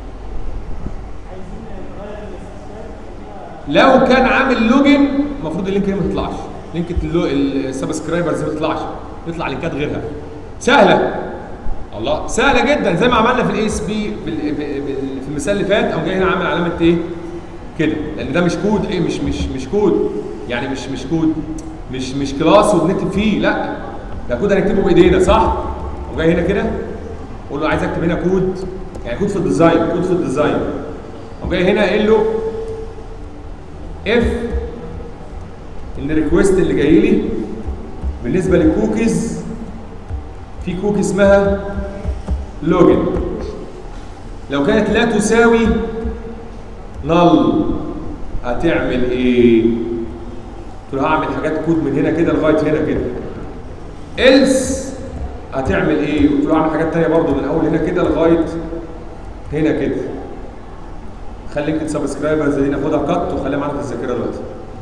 لو كان عامل لوجن المفروض اللينك دي ما تطلعش لينك السبسكرايبرز ما تطلعش يطلع لينكات غيرها سهله الله سهله جدا زي ما عملنا في الاي اس بي في المثال اللي فات او جاي هنا عامل علامه ايه كده لان ده مش كود ايه مش مش مش كود يعني مش مش كود مش مش كلاس وبنكتب فيه لا ده كود هنكتبه بايدينا صح وجاي هنا كده اقول له عايز اكتب هنا كود يعني كود في الديزاين كود في الديزاين وجاي هنا قايل له اف ان الريكوست اللي جاي لي بالنسبه للكوكيز في كوكي اسمها لوجن لو كانت لا تساوي نل هتعمل ايه؟ قلت له هعمل حاجات كود من هنا كده لغايه هنا كده إلس هتعمل ايه؟ قلت له هعمل حاجات تانية برضه من اول هنا كده لغايه هنا كده خلي لينك السبسكرايبرز دي ناخدها كات وخليها معانا في الذاكره دلوقتي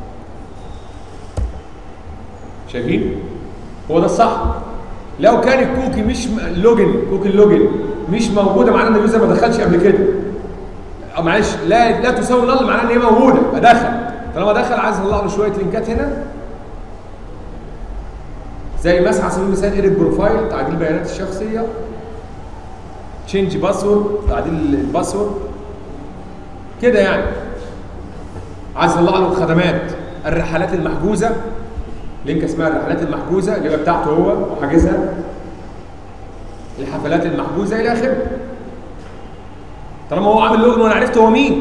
شايفين؟ هو ده الصح لو كان الكوكي مش م... لوجن كوكي اللوجن مش موجوده معناه ان اليوزر ما دخلش قبل كده أو معلش لا لا تساوي نل معناه ان هي موجوده فدخل طالما دخل عايز اطلع له شويه لينكات هنا زي مثلا على سبيل المثال ايديت بروفايل تعديل البيانات الشخصيه تشينج باسورد تعديل الباسورد كده يعني عايز اطلع له الخدمات الرحلات المحجوزه لينك اسمها الرحلات المحجوزه اللي هي بتاعته هو وحاجزها الحفلات المحجوزه الى اخره طالما هو عامل لوجن وانا عرفت هو مين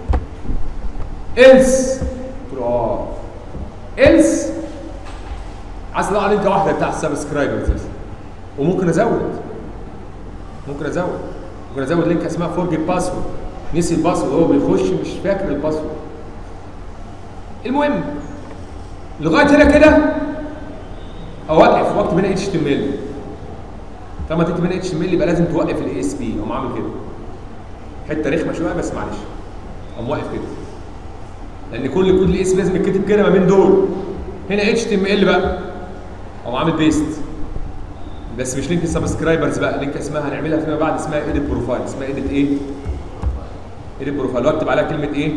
إلس قلت له اه إلس عايز اطلع لينك واحده بتاع السبسكرايبرز وممكن ازود ممكن ازود ممكن ازود لينك اسمها فورجيت باسورد نسي الباسورد هو بيخش مش فاكر الباسورد المهم لغايه هنا كده اوقف واكتب هنا اتش تي ام ال طالما تكتب هنا اتش تي ام ال يبقى لازم توقف الاي اس بي اقوم عامل كده حته رخمه شويه بس معلش اقوم واقف كده لان كل كود الاي اس بي لازم يتكتب كده ما بين دول هنا اتش تي ام ال بقى اقوم عامل بيست بس مش لينك السبسكرايبرز بقى لينك اسمها هنعملها فيما بعد اسمها ايديت بروفايل اسمها ايديت ايه؟ ايديت بروفايل واكتب عليها كلمه ايه؟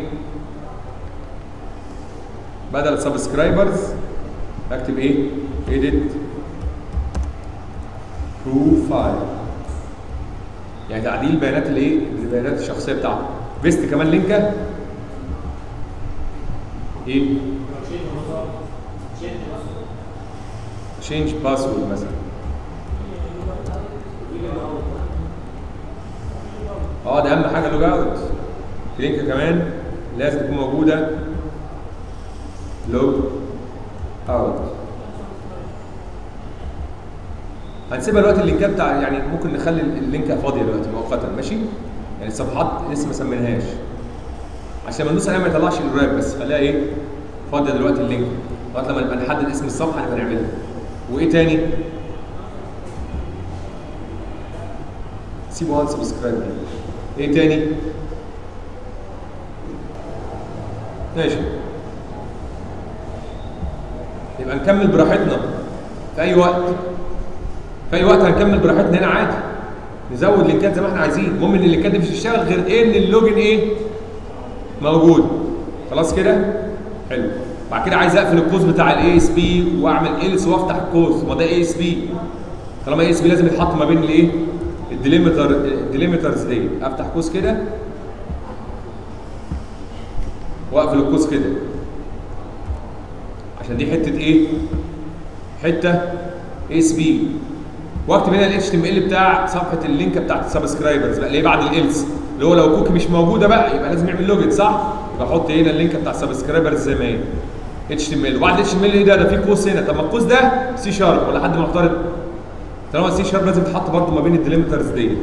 بدل سبسكرايبرز اكتب ايه؟ ايديت بروفايل يعني تعديل بيانات الايه؟ البيانات الشخصيه بتاعته فيست كمان لينكه ايه؟ تشينج باسورد مثلا اه ده اهم حاجه لوج اوت في لينك كمان لازم تكون موجوده لوج اوت هنسيبها دلوقتي اللينكات بتاع يعني ممكن نخلي اللينك فاضيه دلوقتي مؤقتا ماشي يعني الصفحات لسه ما سميناهاش عشان ما ندوس عليها ما يطلعش الراب بس خليها ايه فاضيه دلوقتي اللينك لغايه لما نبقى نحدد اسم الصفحه نبقى نعملها وايه تاني سيبوا وان سبسكرايب ايه تاني ماشي يبقى نكمل براحتنا في اي وقت في اي وقت هنكمل براحتنا هنا عادي نزود لينكات زي ما احنا عايزين المهم ان اللينكات دي مش هتشتغل غير ايه ان اللوجن ايه موجود خلاص كده حلو بعد كده عايز اقفل القوس بتاع الاي اس بي واعمل إلس وافتح القوس ما ده اي اس بي طالما اي اس بي لازم يتحط ما بين الايه الديليمتر الديليمترز دي افتح قوس كده واقفل القوس كده عشان دي حته ايه حته اي اس بي واكتب هنا الاتش تي ام ال بتاع صفحه اللينك بتاعت السبسكرايبرز بقى اللي هي بعد الالس اللي هو لو كوكي مش موجوده بقى يبقى لازم يعمل لوجن صح يبقى احط هنا اللينك بتاع السبسكرايبرز زي ما هي اتش تي ام ال وبعد الاتش تي ام ال ايه ده ده في قوس هنا طب ما القوس ده سي شارب ولا حد معترض طالما سي شارب لازم تتحط برضه ما بين الديليمترز ديت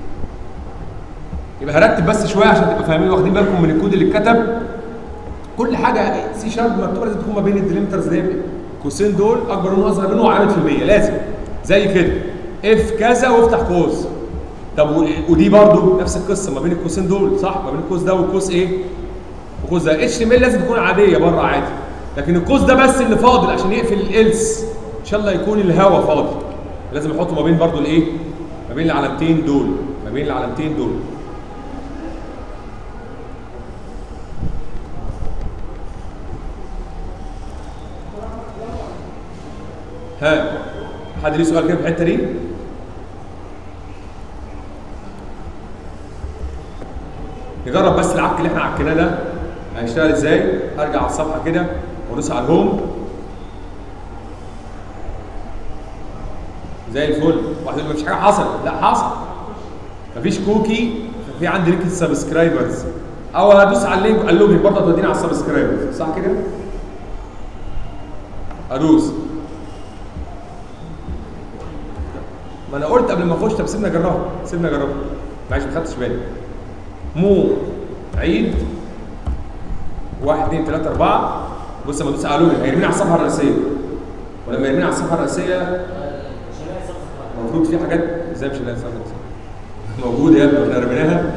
يبقى هرتب بس شويه عشان تبقى فاهمين واخدين بالكم من الكود اللي اتكتب كل حاجه سي شارب مكتوبه لازم تكون ما بين الديليمترز ديت القوسين دول اكبر منه اصغر منه وعلامه في المية لازم زي كده اف كذا وافتح قوس طب و- ودي برضو نفس القصه ما بين القوسين دول صح ما بين القوس ده والقوس ايه القوس ده اتش تي لازم تكون عاديه بره عادي لكن القوس ده بس اللي فاضل عشان يقفل الالس ان شاء الله يكون الهوا فاضي لازم احطه ما بين برضو الايه ما بين العلامتين دول ما بين العلامتين دول ها حد ليه سؤال كده في الحته دي نجرب بس العك اللي احنا عكيناه ده هيشتغل ازاي ارجع على الصفحه كده وادوس على الهوم زي الفل واحد يقول مفيش حاجه حصلت لا حصل مفيش كوكي في عندي لينك السبسكرايبرز او ادوس على اللينك اللوجن برضه هتوديني على السبسكرايبرز صح كده ادوس ما انا قلت قبل ما اخش طب سيبنا اجربها سيبنا اجربها معلش ما خدتش بالي مو عيد واحد اثنين ثلاثة أربعة بص لما ادوس على لوجن هيرميني على الصفحة الرئيسية ولما يرميني على الصفحة الرئيسية المفروض في حاجات ازاي مش هلاقي الصفحة الرئيسية موجودة يا ابني احنا رميناها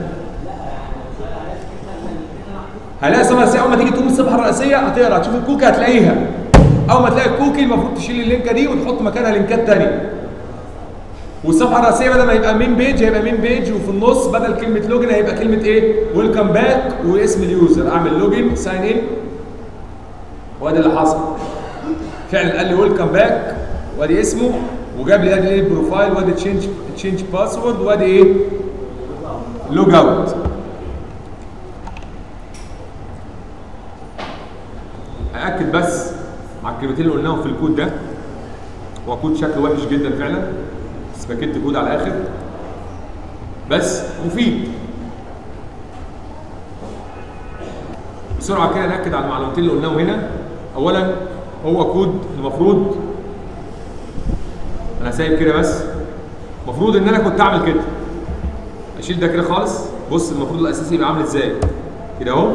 هلاقي الصفحة الرئيسية أول ما تيجي تقوم الصفحة الرئيسية هتقرا هتشوف الكوكي هتلاقيها أول ما تلاقي الكوكي المفروض تشيل اللينكة دي وتحط مكانها لينكات تانية والصفحه الرئيسيه بدل ما يبقى مين بيج هيبقى مين بيج وفي النص بدل كلمه لوجن هيبقى كلمه ايه ويلكم باك واسم اليوزر اعمل لوجن ساين ان وادي اللي حصل فعلا قال لي ويلكم باك وادي اسمه وجاب لي ادي ايه بروفايل وادي تشينج تشينج باسورد وادي ايه لوج اوت هاكد بس مع الكلمتين اللي قلناهم في الكود ده هو كود شكله وحش جدا فعلا سباكيت كود على الاخر بس مفيد بسرعه كده ناكد على المعلومتين اللي قلناهم هنا اولا هو كود المفروض انا سايب كده بس المفروض ان انا كنت اعمل كده اشيل ده كده خالص بص المفروض الاساسي يبقى عامل ازاي كده اهو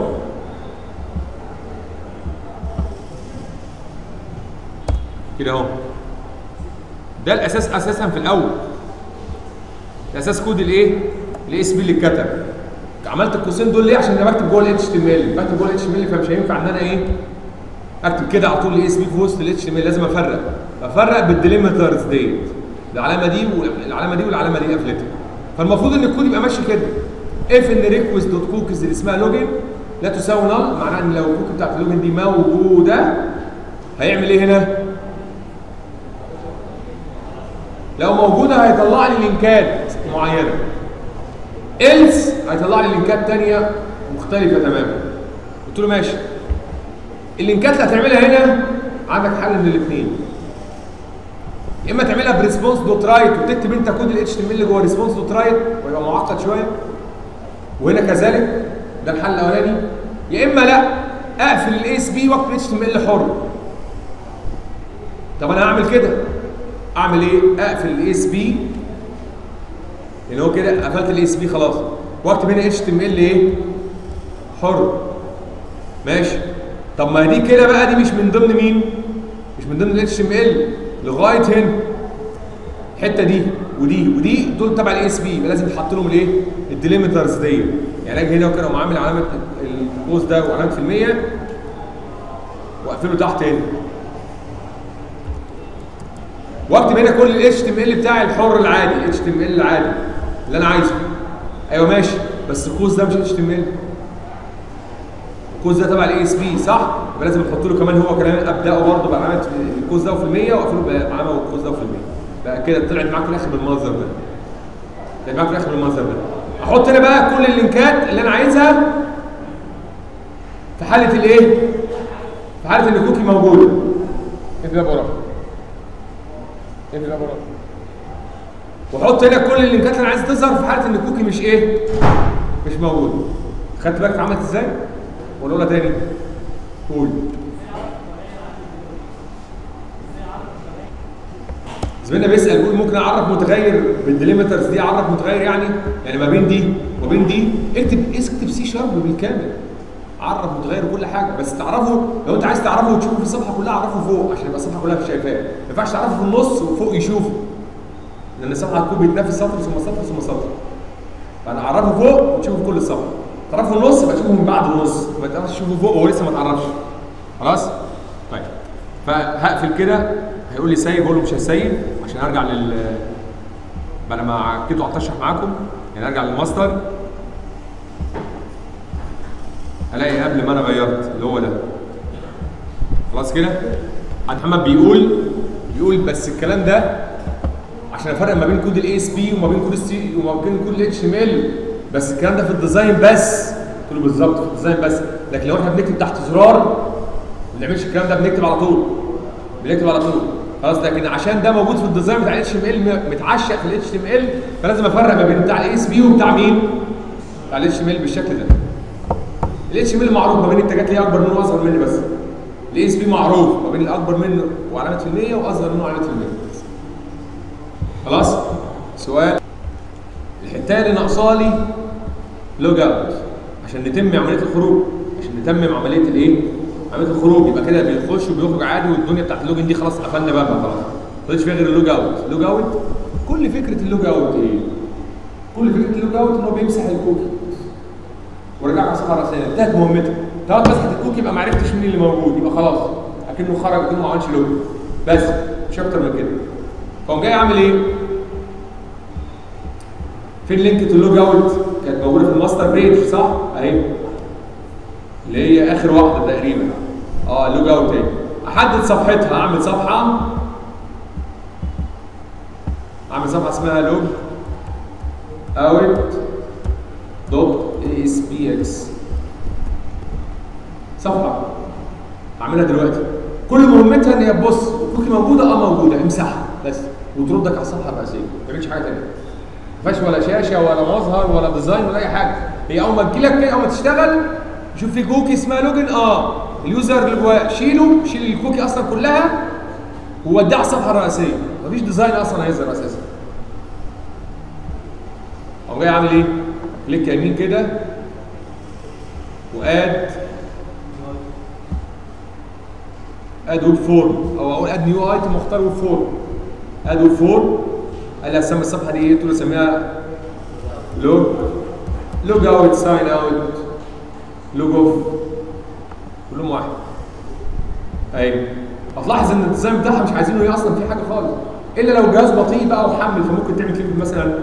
كده اهو ده الاساس اساسا في الاول الاساس كود الايه الاس بي اللي اتكتب عملت القوسين دول ليه عشان انا بكتب جوه الاتش تي ام ال بكتب جوه الاتش تي ام ال فمش هينفع ان انا ايه اكتب كده على طول الاس بي في وسط الاتش تي ام ال لازم افرق افرق بالديليمترز ديت العلامه دي والعلامه دي والعلامه دي قفلتها فالمفروض ان الكود يبقى ماشي كده اف ان ريكوست دوت كوكيز اللي اسمها لوجن لا تساوي نل معناها ان لو الكوكي بتاعت اللوجن دي موجوده هيعمل ايه هنا؟ لو موجوده هيطلع لي لينكات معينه إلس هيطلع لي لينكات تانية مختلفة تماما قلت له ماشي اللينكات اللي هتعملها هنا عندك حل من الاثنين يا اما تعملها بريسبونس دوت رايت وتكتب انت كود الاتش تي ام ال جوه ريسبونس دوت رايت ويبقى معقد شويه وهنا كذلك ده الحل الاولاني يا اما لا اقفل الاي اس بي واكتب اتش تي ام ال حر طب انا هعمل كده اعمل ايه اقفل الاي اس بي لان هو كده قفلت الاي اس بي خلاص واكتب هنا اتش تي ام ال ايه حر ماشي طب ما دي كده بقى دي مش من ضمن مين مش من ضمن الاتش ام ال لغايه هنا الحته دي ودي ودي دول تبع الاي اس بي يبقى لازم يتحط لهم الايه الديليمترز دي يعني اجي هنا وكده وعامل علامه القوس ده وعلامه في المية واقفله تحت هنا واكتب هنا كل الاتش تي ام ال بتاعي الحر العادي الاتش تي ام ال العادي اللي انا عايزه ايوه ماشي بس القوس ده مش اتش تي ام ال القوس ده تبع الاي اس بي صح؟ يبقى لازم احط له كمان هو كمان ابداه برضه بعلامه القوس ده وفي المية واقفله بعلامه القوس ده وفي المية بقى كده طلعت معاك في الاخر بالمنظر ده طلعت معاك في الاخر بالمنظر ده احط هنا بقى كل اللينكات اللي انا عايزها في حاله الايه؟ في حاله ان الكوكي موجوده اقفل الباب وراك اقفل الباب وراك واحط هنا كل اللينكات اللي انا عايز تظهر في حاله ان الكوكي مش ايه؟ مش موجود خدت بالك عملت ازاي؟ ولا اقولها تاني؟ قول زميلنا بيسال بيقول ممكن اعرف متغير بالديليمترز دي اعرف متغير يعني يعني ما بين دي وبين دي اكتب اكتب سي شارب بالكامل عرف متغير وكل حاجه بس تعرفه لو انت عايز تعرفه وتشوفه في الصفحه كلها عرفه فوق عشان يبقى الصفحه كلها مش شايفاه ما ينفعش تعرفه في النص وفوق يشوفه لان الصفحه هتكون بتنافس سطر ثم سطر ثم سطر فانا اعرفه فوق وتشوفه في كل الصفحه تعرفه في النص يبقى تشوفه من بعد النص ما تعرفش تشوفه فوق وهو لسه ما تعرفش خلاص طيب فهقفل كده هيقول لي سيب اقول له مش هسيب عشان ارجع لل بعد ما عكيت وقعدت اشرح معاكم يعني ارجع للماستر الاقي قبل ما انا غيرت اللي هو ده خلاص كده عبد محمد بيقول بيقول بس الكلام ده عشان افرق ما بين كود الاي اس بي وما بين كود السي وما بين كود الاتش ام ال بس الكلام ده في الديزاين بس قلت له بالظبط في الديزاين بس لكن لو احنا بنكتب تحت زرار ما بنعملش الكلام ده بنكتب على طول بنكتب على طول خلاص لكن عشان ده موجود في الديزاين بتاع الاتش ام ال متعشق في الاتش ام ال فلازم افرق ما بين بتاع الاي اس بي وبتاع مين؟ بتاع الاتش ام ال بالشكل ده الاتش ام ال معروف ما بين التاجات اللي هي اكبر منه واصغر منه بس الاي اس بي معروف ما بين الاكبر منه وعلامه في المية واصغر منه وعلامه في المية خلاص سؤال الحته اللي ناقصالي لوج اوت عشان نتم عمليه الخروج عشان نتمم عمليه الايه؟ عمليه الخروج يبقى كده بيخش وبيخرج عادي والدنيا بتاعت اللوجن دي خلاص قفلنا بابها خلاص ما فيش فيها غير اللوج اوت اللوج اوت كل فكره اللوج اوت ايه؟ كل فكره اللوج اوت ان هو بيمسح الكوكي ورجع على صفحه رئيسيه انتهت مهمته طالما مسحت الكوكي يبقى ما عرفتش مين اللي موجود يبقى خلاص اكنه خرج اكنه ما عملش لوج بس مش اكتر من كده فقام جاي عامل ايه؟ فين لينك تو لوج اوت؟ كانت موجوده في الماستر بيج صح؟ اهي اللي هي اخر واحده تقريبا اه لوج اوت اهي احدد صفحتها اعمل صفحه اعمل صفحه اسمها لوج اوت دوت اي اس بي اكس صفحه اعملها دلوقتي كل مهمتها ان هي تبص الكوكي موجوده اه موجوده امسحها بس وتردك على الصفحه الرئيسيه ما تعملش حاجه ثانيه ما فيهاش ولا شاشه ولا مظهر ولا ديزاين ولا اي حاجه هي اول ما تجيلك كده اول ما تشتغل شوف في كوكي اسمها لوجن اه اليوزر اللي جواه شيله شيل الكوكي اصلا كلها ووديها على الصفحه الرئيسيه مفيش ديزاين اصلا هيظهر اساسا او جاي عامل ايه؟ كليك يمين كده واد اد ويب فورم او اقول اد نيو ايتم واختار ويب فورم اد ويب فورم قال لي هسمي الصفحه دي ايه؟ قلت له سميها لوج لوج اوت ساين اوت لوج اوف كلهم واحد ايوه هتلاحظ ان الديزاين بتاعها مش عايزينه ايه اصلا في حاجه خالص الا لو الجهاز بطيء بقى وحمل فممكن تعمل كليك مثلا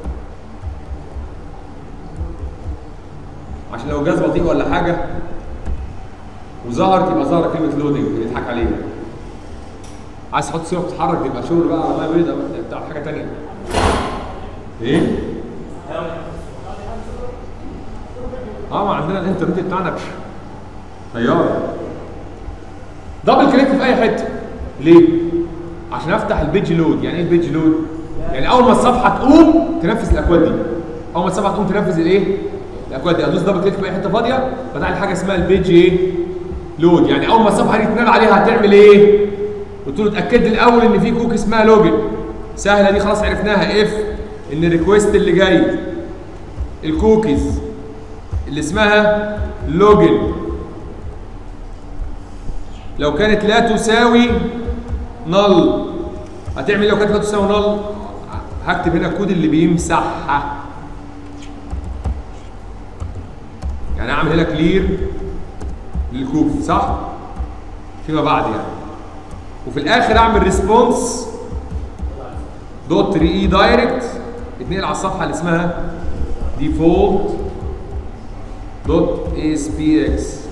عشان لو الجهاز بطيء ولا حاجه وظهرت يبقى ظهر كلمه لودنج يضحك عليها عايز تحط صوره بتتحرك يبقى شغل بقى على ميه بيضاء بتاع حاجه ثانيه ايه اه ما عندنا الانترنت بتاعنا بش طياره دبل كليك في اي حته ليه عشان افتح البيج لود يعني ايه البيج لود يعني اول ما الصفحه تقوم تنفذ الاكواد دي اول ما الصفحه تقوم تنفذ الايه الاكواد دي ادوس دبل كليك في اي حته فاضيه فتح لي حاجه اسمها البيج ايه لود يعني اول ما الصفحه دي تنادى عليها هتعمل ايه قلت له اتاكد لي الاول ان في كوك اسمها لوجن سهله دي خلاص عرفناها اف ان الريكوست اللي جاي الكوكيز اللي اسمها لوجن لو كانت لا تساوي نل هتعمل لو كانت لا تساوي نل هكتب هنا الكود اللي بيمسحها يعني اعمل هنا كلير للكوكي صح فيما بعد يعني وفي الاخر اعمل ريسبونس دوت ري دايركت اتنقل على الصفحه اللي اسمها ديفولت دوت اس بي اكس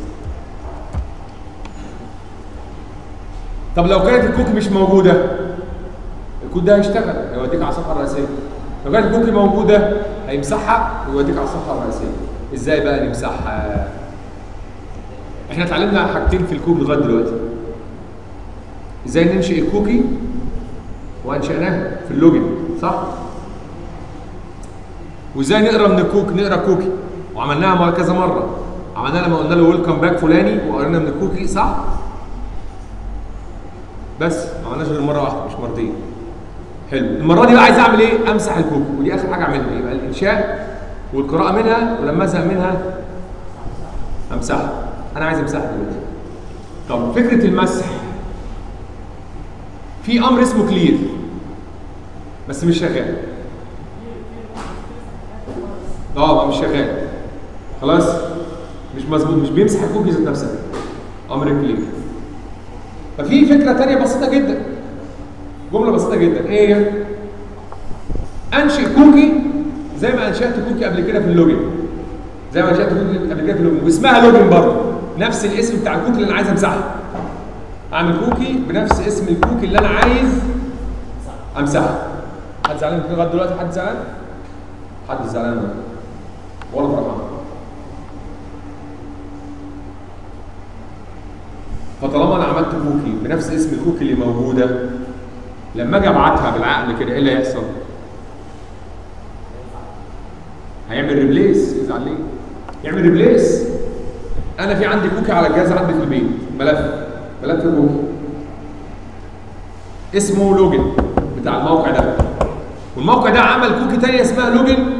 طب لو كانت الكوكي مش موجوده الكود ده هيشتغل هيوديك على الصفحه الرئيسيه لو كانت الكوكي موجوده هيمسحها ويوديك على الصفحه الرئيسيه ازاي بقى نمسحها احنا اتعلمنا حاجتين في الكوكي لغايه دلوقتي ازاي ننشئ الكوكي وانشأناها في اللوجن صح وازاي نقرا من الكوك نقرا كوكي وعملناها مرة كذا مره عملناها لما قلنا له ويلكم باك فلاني وقرينا من الكوكي صح بس ما عملناش غير مره واحده مش مرتين حلو المره دي بقى عايز اعمل ايه امسح الكوكي ودي اخر حاجه اعملها يبقى الانشاء والقراءه منها ولما ازهق منها امسحها انا عايز امسحها دلوقتي طب فكره المسح في امر اسمه كلير بس مش شغال اه مش شغال خلاص مش مظبوط مش بيمسح الكوكي ذات نفسها امر كلير ففي فكره ثانيه بسيطه جدا جمله بسيطه جدا ايه هي انشئ كوكي زي ما انشات كوكي قبل كده في اللوجن زي ما انشات كوكي قبل كده في اللوجن واسمها لوجن برضه نفس الاسم بتاع الكوكي اللي انا عايز امسحه اعمل كوكي بنفس اسم الكوكي اللي انا عايز امسحه حد زعلان كده لغايه دلوقتي حد زعلان حد زعلان ولا فرحان فطالما انا عملت كوكي بنفس اسم الكوكي اللي موجوده لما اجي ابعتها بالعقل كده ايه اللي هيحصل؟ هيعمل ريبليس يزعل ليه؟ يعمل ريبليس انا في عندي كوكي على الجهاز عندي في البيت ملف ملف كوكي اسمه لوجن بتاع الموقع ده والموقع ده عمل كوكي تانية اسمها لوجن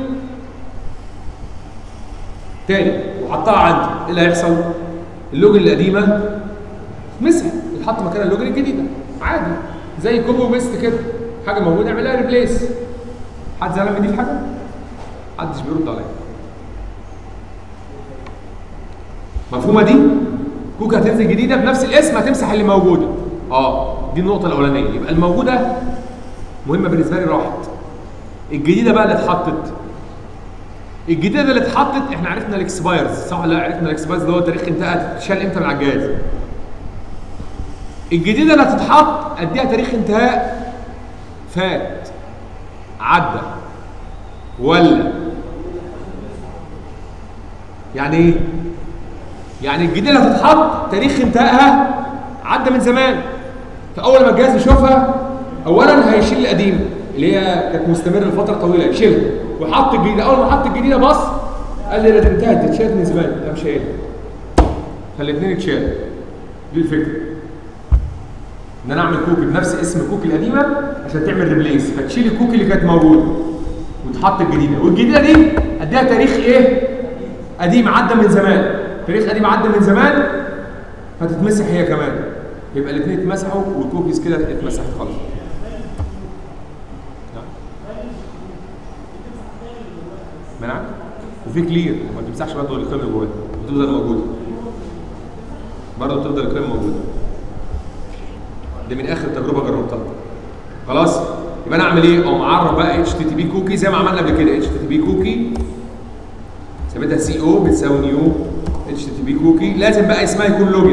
تاني وحطها عندي ايه اللي هيحصل؟ اللوجن القديمه مسح يتحط مكان اللوجن الجديده عادي زي كوبي وبيست كده حاجه موجوده اعمل لها ريبليس حد زعلان من دي في حاجه؟ محدش بيرد عليا مفهومه دي؟ كوكا هتنزل جديده بنفس الاسم هتمسح اللي موجوده اه دي النقطه الاولانيه يبقى الموجوده مهمه بالنسبه لي راحت الجديده بقى اللي اتحطت الجديده اللي اتحطت احنا عرفنا الاكسبايرز صح ولا لا عرفنا الاكسبايرز اللي هو تاريخ انتهاء تتشال امتى من على الجهاز الجديده اللي هتتحط اديها تاريخ انتهاء فات عدى ولا يعني ايه يعني الجديده اللي هتتحط تاريخ انتهائها عدى من زمان فاول ما الجهاز يشوفها اولا هيشيل القديمه اللي هي كانت مستمره لفتره طويله يشيلها ويحط الجديده اول ما حط الجديده بص قال لي ده انتهت دي اتشالت من زمان لا مش هي فالاثنين اتشال دي الفكره ان انا اعمل كوكي بنفس اسم الكوكي القديمه عشان تعمل ريبليس فتشيل الكوكي اللي كانت موجوده وتحط الجديده والجديده دي اديها تاريخ ايه؟ قديم عدى من زمان تاريخ قديم عدى من زمان فتتمسح هي كمان يبقى الاثنين اتمسحوا والكوكيز كده اتمسحت خلاص منعك وفي كلير ما تمسحش برضه القيمه اللي جواها بتفضل موجوده برضه بتفضل القيمه موجوده دي من اخر تجربه جربتها خلاص يبقى انا اعمل ايه؟ اقوم معرف بقى اتش تي تي بي كوكي زي ما عملنا قبل كده اتش تي تي بي كوكي ثابتها سي او بتساوي نيو اتش تي تي بي كوكي لازم بقى اسمها يكون لوجن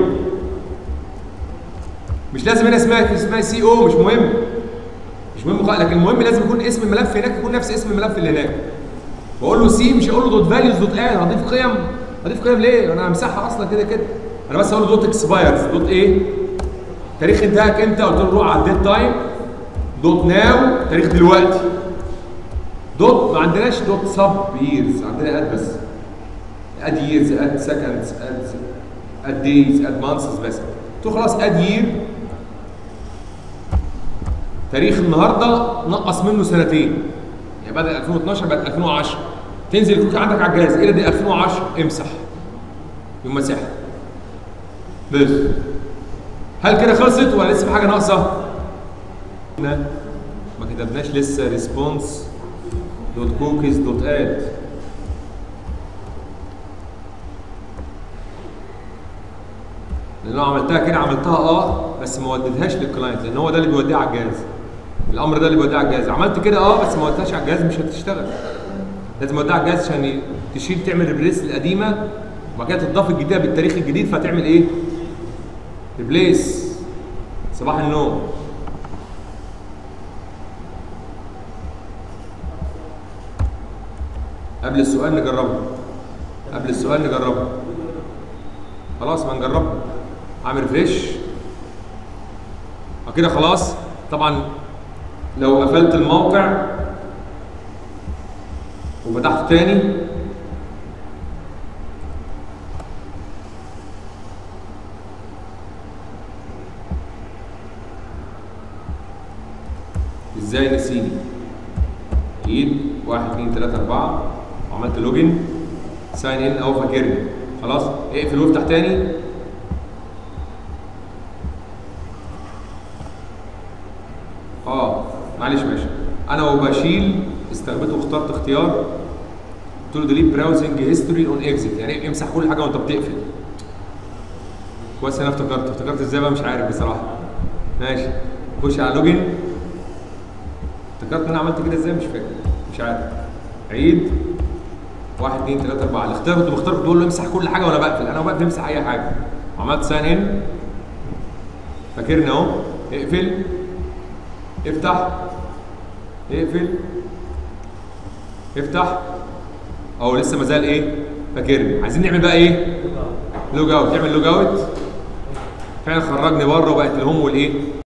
مش لازم هنا اسمها اسمها سي او مش مهم مش مهم خالص لكن المهم لازم يكون اسم الملف هناك يكون نفس اسم الملف اللي هناك بقول له سي مش هقول له دوت فاليوز دوت اد هضيف قيم هضيف قيم ليه؟ انا همسحها اصلا كده كده انا بس هقول له دوت اكسبايرز دوت ايه؟ تاريخ انتهاك امتى؟ قلت له روح على الديت تايم دوت ناو تاريخ دلوقتي دوت ما عندناش دوت سب ييرز عندنا اد بس اد ييرز اد سكندز اد اد دايز اد مانثز بس قلت له خلاص اد يير تاريخ النهارده نقص منه سنتين يعني بدأ 2012 بقت 2010 تنزل الكوكي عندك على الجهاز الى دي 2010 امسح يقوم مسحها بس هل كده خلصت ولا لسه في حاجه ناقصه؟ ما كتبناش لسه ريسبونس دوت كوكيز دوت اد لان لو عملتها كده عملتها اه بس ما وديتهاش للكلاينت لان هو ده اللي بيوديها على الجهاز الامر ده اللي بيوديها على الجهاز عملت كده اه بس ما وديتهاش على الجهاز مش هتشتغل لازم اوديها على الجهاز عشان تشيل تعمل ريبليس القديمه وبعد كده تضاف الجديده بالتاريخ الجديد فتعمل ايه؟ ريبليس صباح النوم قبل السؤال نجربه قبل السؤال نجربه خلاص ما نجربه اعمل ريفريش كده خلاص طبعا لو قفلت الموقع وفتحته تاني ازاي نسيني ايد واحد اتنين تلاته اربعه وعملت لوجن ساين ان او فاكرني خلاص اقفل وافتح تاني اه معلش ماشي انا وبشيل استخدمته واخترت اختيار قلت له ديليت براوزنج هيستوري اون اكزيت يعني امسح كل حاجه وانت بتقفل كويس انا افتكرت افتكرت ازاي بقى مش عارف بصراحه ماشي خش على لوجن افتكرت ان انا عملت كده ازاي مش فاكر مش عارف عيد واحد اثنين ثلاثة أربعة الاختيار كنت بختار كنت بقول له امسح كل حاجة وأنا بقفل أنا بقفل امسح أي حاجة عملت ساين إن فاكرني أهو اقفل افتح اقفل افتح أهو لسه ما زال إيه فاكرني عايزين نعمل بقى إيه لوج أوت تعمل لوج أوت فعلا خرجني بره وبقت الهوم والإيه